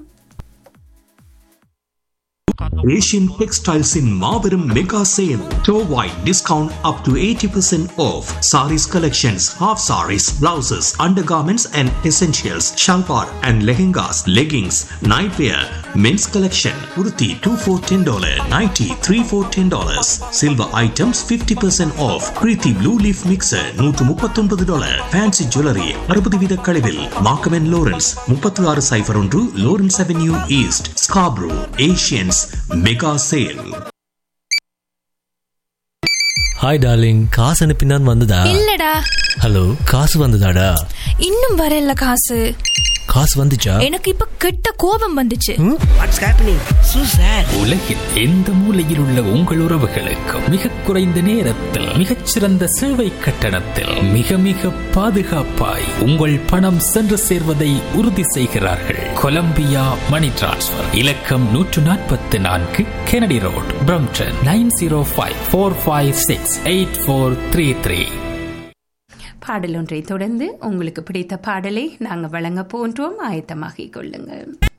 ஏஷியன் டெக்ஸ்டைல்ஸின் மாபெரும் மெகா சேல் டோ wide discount up to eighty percent off sarees collections half sarees blouses undergarments and essentials salwar and lehengas leggings night wear men's collection உருத்தி two four ten dollar ninety three four ten dollars silver items fifty percent off Preethi blue leaf mixer நூற்று முப்பத்தொன்பது dollar fancy jewellery அறுபது வீத கழிவில் மார்க்கமென் Lawrence முப்பத்தி ஆறு cipher ஒன்று Lawrence Avenue East Scarborough Asians mega sale hi darling காசு அனுப்பினான் வந்ததா இல்லடா ஹலோ காசு வந்ததாடா இன்னும் வரல காசு காசு வந்துச்சா எனக்கு இப்ப கெட்ட கோபம் வந்துச்சு வாட்ஸ் ஹேப்பனிங் சூ சார் உலகில் எந்த மூலையில் உள்ள உங்கள் உறவுகளுக்கு மிக குறைந்த நேரத்தில் மிகச்சிறந்த சேவை கட்டணத்தில் மிக மிக பாதுகாப்பாய் உங்கள் பணம் சென்று சேர்வதை உறுதி செய்கிறார்கள் கொலம்பியா மணி டிரான்ஸ்ஃபர் இலக்கம் நூற்று நாற்பத்தி நான்கு Kennedy road Brampton nine zero five four five six eight four three three பாடல் ஒன்றை தொடர்ந்து உங்களுக்கு பிடித்த பாடலை நாங்கள் வழங்க போன்றோம் ஆயத்தமாகிக் கொள்ளுங்கள்